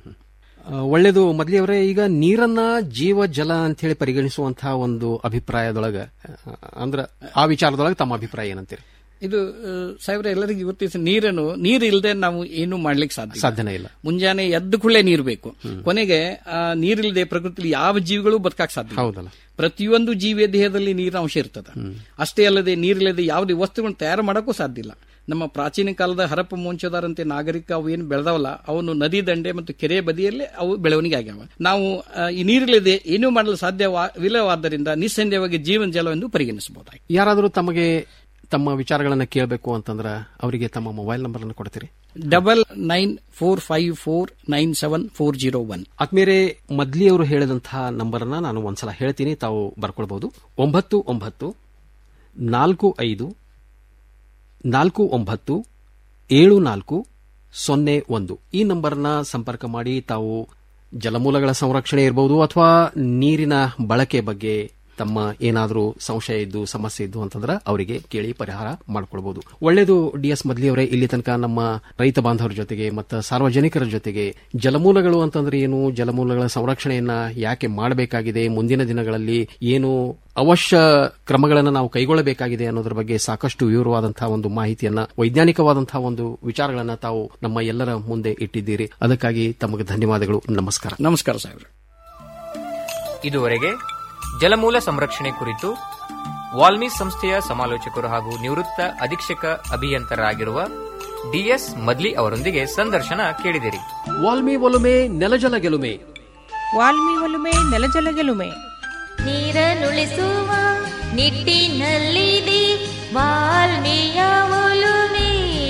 ಆ, ಒಳ್ಳೇದು ಮದ್ಲಿಯವರೇ ಈಗ ನೀರನ್ನ ಜೀವ ಜಲ ಅಂತ ಹೇಳಿ ಪರಿಗಣಿಸುವಂತಹ ಒಂದು ಅಭಿಪ್ರಾಯದೊಳಗ ಆ, ಅಂದ್ರ ಆ ವಿಚಾರದೊಳಗೆ ತಮ್ಮ ಅಭಿಪ್ರಾಯ ಏನಂತೀರಿ ಇದು ಆ, ಸಾಹೇಬ್ರೆ ಎಲ್ಲರಿಗೂ ಗೊತ್ತಿದೆ ನೀರನ್ನು ನೀರು ಇಲ್ಲದೆ ನಾವು ಏನು ಮಾಡ್ಲಿಕ್ಕೆ ಸಾಧ್ಯ ಇಲ್ಲ. ಸಾಧ್ಯನೇ ಇಲ್ಲ ಮುಂಜಾನೆ ಎದ್ದು ಕೂಡಲೇ ನೀರು ಬೇಕು ಕೊನೆಗೆ ಆ ನೀರಿಲ್ಲದೆ ಪ್ರಕೃತಿಲಿ ಯಾವ ಜೀವಿಗಳು ಬದುಕಕ್ಕೆ ಸಾಧ್ಯ ಇಲ್ಲ. ಹೌದಲ್ಲ ಪ್ರತಿಯೊಂದು ಜೀವಿಯ ದೇಹದಲ್ಲಿ ನೀರಿನ ಅಂಶ ಇರ್ತದೆ ಅಷ್ಟೇ ಅಲ್ಲದೆ ನೀರಿಲ್ಲದೆ ಯಾವುದೇ ವಸ್ತುಗಳನ್ನು ತಯಾರು ಮಾಡೋಕ್ಕೂ ಸಾಧ್ಯ ಇಲ್ಲ ನಮ್ಮ ಪ್ರಾಚೀನ ಕಾಲದ ಹರಪ್ಪ ಮುಂಚದಾರಂತೆ ನಾಗರಿಕ ಅವು ಏನು ಬೆಳೆದವಲ್ಲ ಅವನು ನದಿ ದಂಡೆ ಮತ್ತು ಕೆರೆ ಬದಿಯಲ್ಲೇ ಅವು ಬೆಳವಣಿಗೆ ಆಗ್ಯಾವ ನಾವು ಆ, ಈ ನೀರಿಲ್ಲದೆ ಏನೂ ಮಾಡಲು ಸಾಧ್ಯವಿಲ್ಲವಾದ್ದರಿಂದ ನಿಸ್ಸಂದೇಹವಾಗಿ ಜೀವನ ಜಲವೆಂದು ಪರಿಗಣಿಸಬಹುದಾಗಿ ಯಾರಾದರೂ ತಮಗೆ ತಮ್ಮ ವಿಚಾರಗಳನ್ನ ಕೇಳಬೇಕು ಅಂತಂದ್ರೆ ಅವರಿಗೆ ತಮ್ಮ ಮೊಬೈಲ್ ನಂಬರ್ ಅನ್ನು ಕೊಡ್ತೀರಿ double nine four five four nine seven four zero one ಆತ್ಮೀಯರೇ ಮದ್ಲಿ ಅವರು ಹೇಳಿದಂತಹ ನಂಬರ್ ಅನ್ನ ನಾನು ಒಂದ್ಸಲ ಹೇಳ್ತೀನಿ ತಾವು ಬರ್ಕೊಳ್ಬಹುದು ಒಂಬತ್ತು ಒಂಬತ್ತು ನಾಲ್ಕು ಐದು ನಾಲ್ಕು ಒಂಬತ್ತು ಏಳು ನಾಲ್ಕು ಸೊನ್ನೆ ಒಂದು ಈ ನಂಬರ್ನ ಸಂಪರ್ಕ ಮಾಡಿ ತಾವು ಜಲಮೂಲಗಳ ಸಂರಕ್ಷಣೆ ಇರಬಹುದು ಅಥವಾ ನೀರಿನ ಬಳಕೆ ಬಗ್ಗೆ ತಮ್ಮ ಏನಾದರೂ ಸಂಶಯ ಇದ್ದು ಸಮಸ್ಯೆ ಇದ್ದು ಅಂತಂದ್ರೆ ಅವರಿಗೆ ಕೇಳಿ ಪರಿಹಾರ ಮಾಡಿಕೊಳ್ಬಹುದು ಒಳ್ಳೆಯದು ಡಿ ಎಸ್ ಮದ್ಲಿ ಅವರೇ ಇಲ್ಲಿ ತನಕ ನಮ್ಮ ರೈತ ಬಾಂಧವರ ಜೊತೆಗೆ ಮತ್ತು ಸಾರ್ವಜನಿಕರ ಜೊತೆಗೆ ಜಲಮೂಲಗಳು ಅಂತಂದ್ರೆ ಏನು ಜಲಮೂಲಗಳ ಸಂರಕ್ಷಣೆಯನ್ನ ಯಾಕೆ ಮಾಡಬೇಕಾಗಿದೆ ಮುಂದಿನ ದಿನಗಳಲ್ಲಿ ಏನು ಅವಶ್ಯ ಕ್ರಮಗಳನ್ನು ನಾವು ಕೈಗೊಳ್ಳಬೇಕಾಗಿದೆ ಅನ್ನೋದ್ರ ಬಗ್ಗೆ ಸಾಕಷ್ಟು ವಿವರವಾದಂತಹ ಒಂದು ಮಾಹಿತಿಯನ್ನ ವೈಜ್ಞಾನಿಕವಾದಂತಹ ಒಂದು ವಿಚಾರಗಳನ್ನ ತಾವು ನಮ್ಮ ಎಲ್ಲರ ಮುಂದೆ ಇಟ್ಟಿದ್ದೀರಿ ಅದಕ್ಕಾಗಿ ತಮಗೆ ಧನ್ಯವಾದಗಳು ನಮಸ್ಕಾರ ನಮಸ್ಕಾರ ಸಾಹೇಬ್ರೆ ಇದುವರೆಗೆ ಜಲಮೂಲ ಸಂರಕ್ಷಣೆ ಕುರಿತು ವಾಲ್ಮಿ ಸಂಸ್ಥೆಯ ಸಮಾಲೋಚಕರು ಹಾಗೂ ನಿವೃತ್ತ ಅಧೀಕ್ಷಕ ಅಭಿಯಂತರರಾಗಿರುವ ಡಿಎಸ್ ಮದ್ಲಿ ಅವರೊಂದಿಗೆ ಸಂದರ್ಶನ ಕೇಳಿದಿರಿ ವಾಲ್ಮಿ ಒಲುಮೆ ನೆಲಜಲ ಗೆಲುಮೆ ವಾಲ್ಮಿ ಒಲುಮೆ ನೆಲಜಲ ಗೆಲುಮೆ ನೀರನ್ನುಳಿಸುವ ನಿಟ್ಟಿನಲ್ಲಿದೆ ವಾಲ್ಮೀಯ ಒಲುಮೆ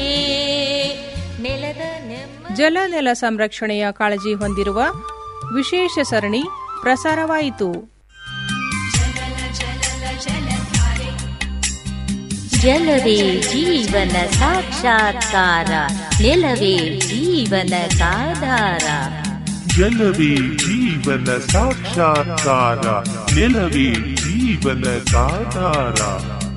ನೆಲದ ನೆಮ್ಮ ಜಲ ನೆಲ ಸಂರಕ್ಷಣೆಯ ಕಾಳಜಿ ಹೊಂದಿರುವ ವಿಶೇಷ ಸರಣಿ ಪ್ರಸಾರವಾಯಿತು ಜಲವೇ ಜೀವನ ಸಾಕ್ಷಾತ್ಕಾರ ನೆಲವೇ ಜೀವನದಾಧಾರ ಜಲವೇ ಜೀವನ ಸಾಕ್ಷಾತ್ಕಾರ ನೆಲವೇ ಜೀವನದಾಧಾರ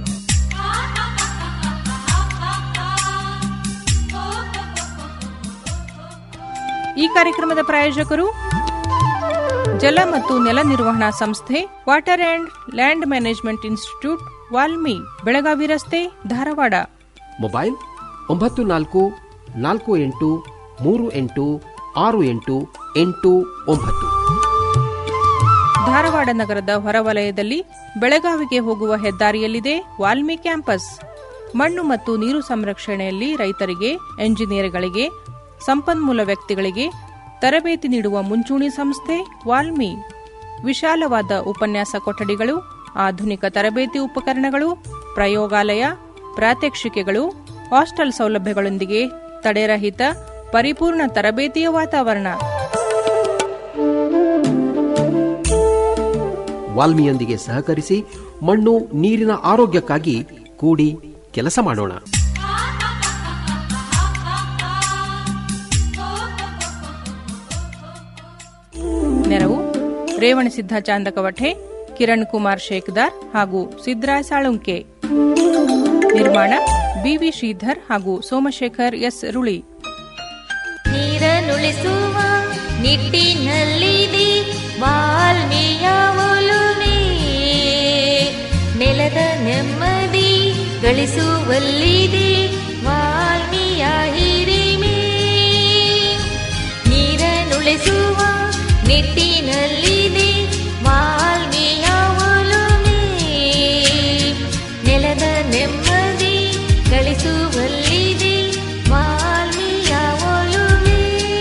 ಈ ಕಾರ್ಯಕ್ರಮದ ಪ್ರಾಯೋಜಕರು ಜಲ ಮತ್ತು ನೆಲ ನಿರ್ವಹಣಾ ಸಂಸ್ಥೆ water and land management institute WALMI Belagavi ರಸ್ತೆ ಧಾರವಾಡ ಮೊಬೈಲ್ ಒಂಬತ್ತು ನಾಲ್ಕು ನಾಲ್ಕು ಎಂಟು ಮೂರು ಎಂಟು ಆರು ಎಂಟು ಎಂಟು ಒಂಬತ್ತು ಧಾರವಾಡ ನಗರದ ಹೊರವಲಯದಲ್ಲಿ ಬೆಳಗಾವಿಗೆ ಹೋಗುವ ಹೆದ್ದಾರಿಯಲ್ಲಿದೆ ವಾಲ್ಮಿ ಕ್ಯಾಂಪಸ್ ಮಣ್ಣು ಮತ್ತು ನೀರು ಸಂರಕ್ಷಣೆಯಲ್ಲಿ ರೈತರಿಗೆ ಎಂಜಿನಿಯರ್ಗಳಿಗೆ ಸಂಪನ್ಮೂಲ ವ್ಯಕ್ತಿಗಳಿಗೆ ತರಬೇತಿ ನೀಡುವ ಮುಂಚೂಣಿ ಸಂಸ್ಥೆ ವಾಲ್ಮಿ ವಿಶಾಲವಾದ ಉಪನ್ಯಾಸ ಕೊಠಡಿಗಳು ಆಧುನಿಕ ತರಬೇತಿ ಉಪಕರಣಗಳು ಪ್ರಯೋಗಾಲಯ ಪ್ರಾತ್ಯಕ್ಷಿಕೆಗಳು ಹಾಸ್ಟೆಲ್ ಸೌಲಭ್ಯಗಳೊಂದಿಗೆ ತಡೆರಹಿತ ಪರಿಪೂರ್ಣ ತರಬೇತಿಯ ವಾತಾವರಣ ವಾಲ್ಮಿಯೊಂದಿಗೆ ಸಹಕರಿಸಿ ಮಣ್ಣು ನೀರಿನ ಆರೋಗ್ಯಕ್ಕಾಗಿ ಕೂಡಿ ಕೆಲಸ ಮಾಡೋಣ ನೆರವು ರೇವಣಸಿದ್ಧ ಚಾಂದಕವಠೆ ಕಿರಣ್ ಕುಮಾರ್ ಶೇಖದಾರ್ ಹಾಗೂ ಸಿದ್ರಾಯ್ ಸಾಳುಂಕೆ ನಿರ್ಮಾಣ ಬಿವಿ ಶ್ರೀಧರ್ ಹಾಗೂ ಸೋಮಶೇಖರ್ ಎಸ್ ರುಳಿ ನೀರನ್ನುಳಿಸುವ ನಿಟ್ಟಿನಲ್ಲಿದೆ ವಾಲ್ಮೀಯ ಒಲುಮೆ ನೆಲದ ನೆಮ್ಮದಿ ಗಳಿಸುವಲ್ಲಿದೆ ವಾಲ್ಮೀಯ ಹಿರಿಮೆ ನೀರನ್ನುಳಿಸುವ ನಿಟ್ಟಿನಲ್ಲಿದೆ ವಾಲ್ಮೀಯ ಒಲುಮೆ ನೆಲದ ನೆಮ್ಮದಿ ಗಳಿಸುವಲ್ಲಿದೆ ವಾಲ್ಮೀಯ ಒಲುಮೆ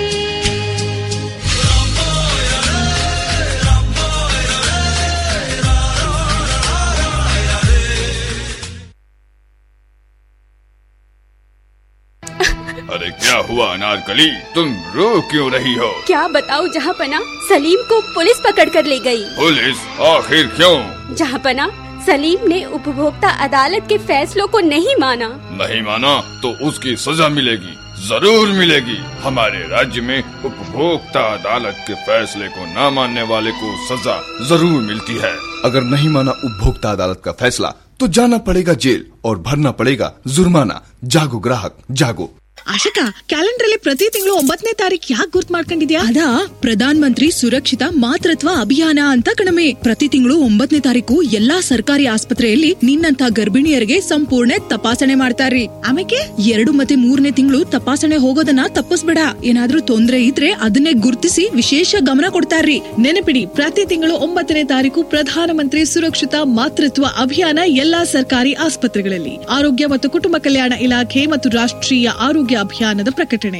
अरे क्या हुआ अनारकली तुम रो क्यों रही हो क्या बताऊं जहाँपना सलीम को पुलिस पकड़ कर ले गई पुलिस आखिर क्यों जहाँपना सलीम ने उपभोक्ता अदालत के फैसलों को नहीं माना नहीं माना तो उसकी सजा मिलेगी जरूर मिलेगी हमारे राज्य में उपभोक्ता अदालत के फैसले को न मानने वाले को सजा जरूर मिलती है अगर नहीं माना उपभोक्ता अदालत का फैसला तो जाना पड़ेगा जेल और भरना पड़ेगा जुर्माना जागो ग्राहक जागो ಆಶಕ ಕ್ಯಾಲೆಂಡರ್ ಅಲ್ಲಿ ಪ್ರತಿ ತಿಂಗಳು ಒಂಬತ್ತನೇ ತಾರೀಕು ಯಾಕೆ ಗುರ್ತ್ ಮಾಡ್ಕೊಂಡಿದ್ಯಾ ಅದಾ ಪ್ರಧಾನ್ ಮಂತ್ರಿ ಸುರಕ್ಷಿತ ಮಾತೃತ್ವ ಅಭಿಯಾನ ಅಂತ ಕಣಮೆ ಪ್ರತಿ ತಿಂಗಳು ಒಂಬತ್ತನೇ ತಾರೀಕು ಎಲ್ಲಾ ಸರ್ಕಾರಿ ಆಸ್ಪತ್ರೆಯಲ್ಲಿ ನಿನ್ನಂತ ಗರ್ಭಿಣಿಯರಿಗೆ ಸಂಪೂರ್ಣ ತಪಾಸಣೆ ಮಾಡ್ತಾರ್ರಿ ಆಮೇಲೆ ಎರಡು ಮತ್ತೆ ಮೂರನೇ ತಿಂಗಳು ತಪಾಸಣೆ ಹೋಗೋದನ್ನ ತಪ್ಪಿಸ್ಬೇಡ ಏನಾದ್ರೂ ತೊಂದ್ರೆ ಇದ್ರೆ ಅದನ್ನೇ ಗುರ್ತಿಸಿ ವಿಶೇಷ ಗಮನ ಕೊಡ್ತಾರ್ರಿ ನೆನಪಿಡಿ ಪ್ರತಿ ತಿಂಗಳು ಒಂಬತ್ತನೇ ತಾರೀಕು ಪ್ರಧಾನಮಂತ್ರಿ ಸುರಕ್ಷಿತ ಮಾತೃತ್ವ ಅಭಿಯಾನ ಎಲ್ಲಾ ಸರ್ಕಾರಿ ಆಸ್ಪತ್ರೆಗಳಲ್ಲಿ ಆರೋಗ್ಯ ಮತ್ತು ಕುಟುಂಬ ಕಲ್ಯಾಣ ಇಲಾಖೆ ಮತ್ತು ರಾಷ್ಟ್ರೀಯ ಆರೋಗ್ಯ ಅಭಿಯಾನದ ಪ್ರಕಟಣೆ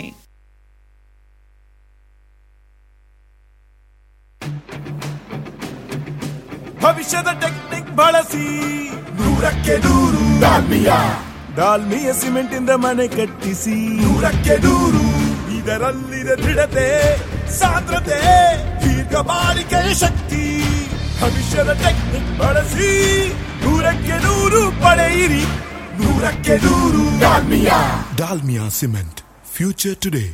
ಭವಿಷ್ಯದ ಟೆಕ್ನಿಕ್ ಬಳಸಿ ನೂರಕ್ಕೆ ನೂರು ಡಾಲ್ಮಿಯ ಡಾಲ್ಮಿಯ ಸಿಮೆಂಟ್ ಇಂದ ಮನೆ ಕಟ್ಟಿಸಿ ನೂರಕ್ಕೆ ನೂರು ಇದರಲ್ಲಿದೆ ದೃಢತೆ ಸಾಂದ್ರತೆ ದೀರ್ಘ ಬಾಳಿಕೆಯ ಶಕ್ತಿ ಭವಿಷ್ಯದ ಟೆಕ್ನಿಕ್ ಬಳಸಿ ನೂರಕ್ಕೆ ನೂರು ಪಡೆಯಿರಿ ನೂರಕ್ಕೆ ನೂರು Dalmia Dalmia cement future today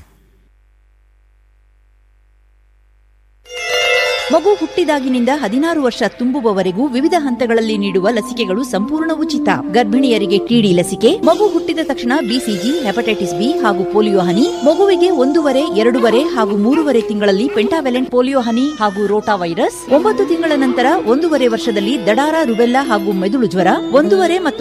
ಮಗು ಹುಟ್ಟಿದಾಗಿನಿಂದ ಹದಿನಾರು ವರ್ಷ ತುಂಬುವವರೆಗೂ ವಿವಿಧ ಹಂತಗಳಲ್ಲಿ ನೀಡುವ ಲಸಿಕೆಗಳು ಸಂಪೂರ್ಣ ಉಚಿತ ಗರ್ಭಿಣಿಯರಿಗೆ ಟಿಡಿ ಲಸಿಕೆ ಮಗು ಹುಟ್ಟಿದ ತಕ್ಷಣ ಬಿಸಿಜಿ ಹೆಪಟೈಟಿಸ್ ಬಿ ಹಾಗೂ ಪೋಲಿಯೋ ಹನಿ ಮಗುವಿಗೆ ಒಂದೂವರೆ ಎರಡೂವರೆ ಹಾಗೂ ಮೂರುವರೆ ತಿಂಗಳಲ್ಲಿ ಪೆಂಟಾವೆಲೆಂಟ್ ಪೋಲಿಯೋ ಹನಿ ಹಾಗೂ ರೋಟಾ ವೈರಸ್ ಒಂಬತ್ತು ತಿಂಗಳ ನಂತರ ಒಂದೂವರೆ ವರ್ಷದಲ್ಲಿ ದಡಾರ ರುಬೆಲ್ಲಾ ಹಾಗೂ ಮೆದುಳು ಜ್ವರ ಒಂದೂವರೆ ಮತ್ತು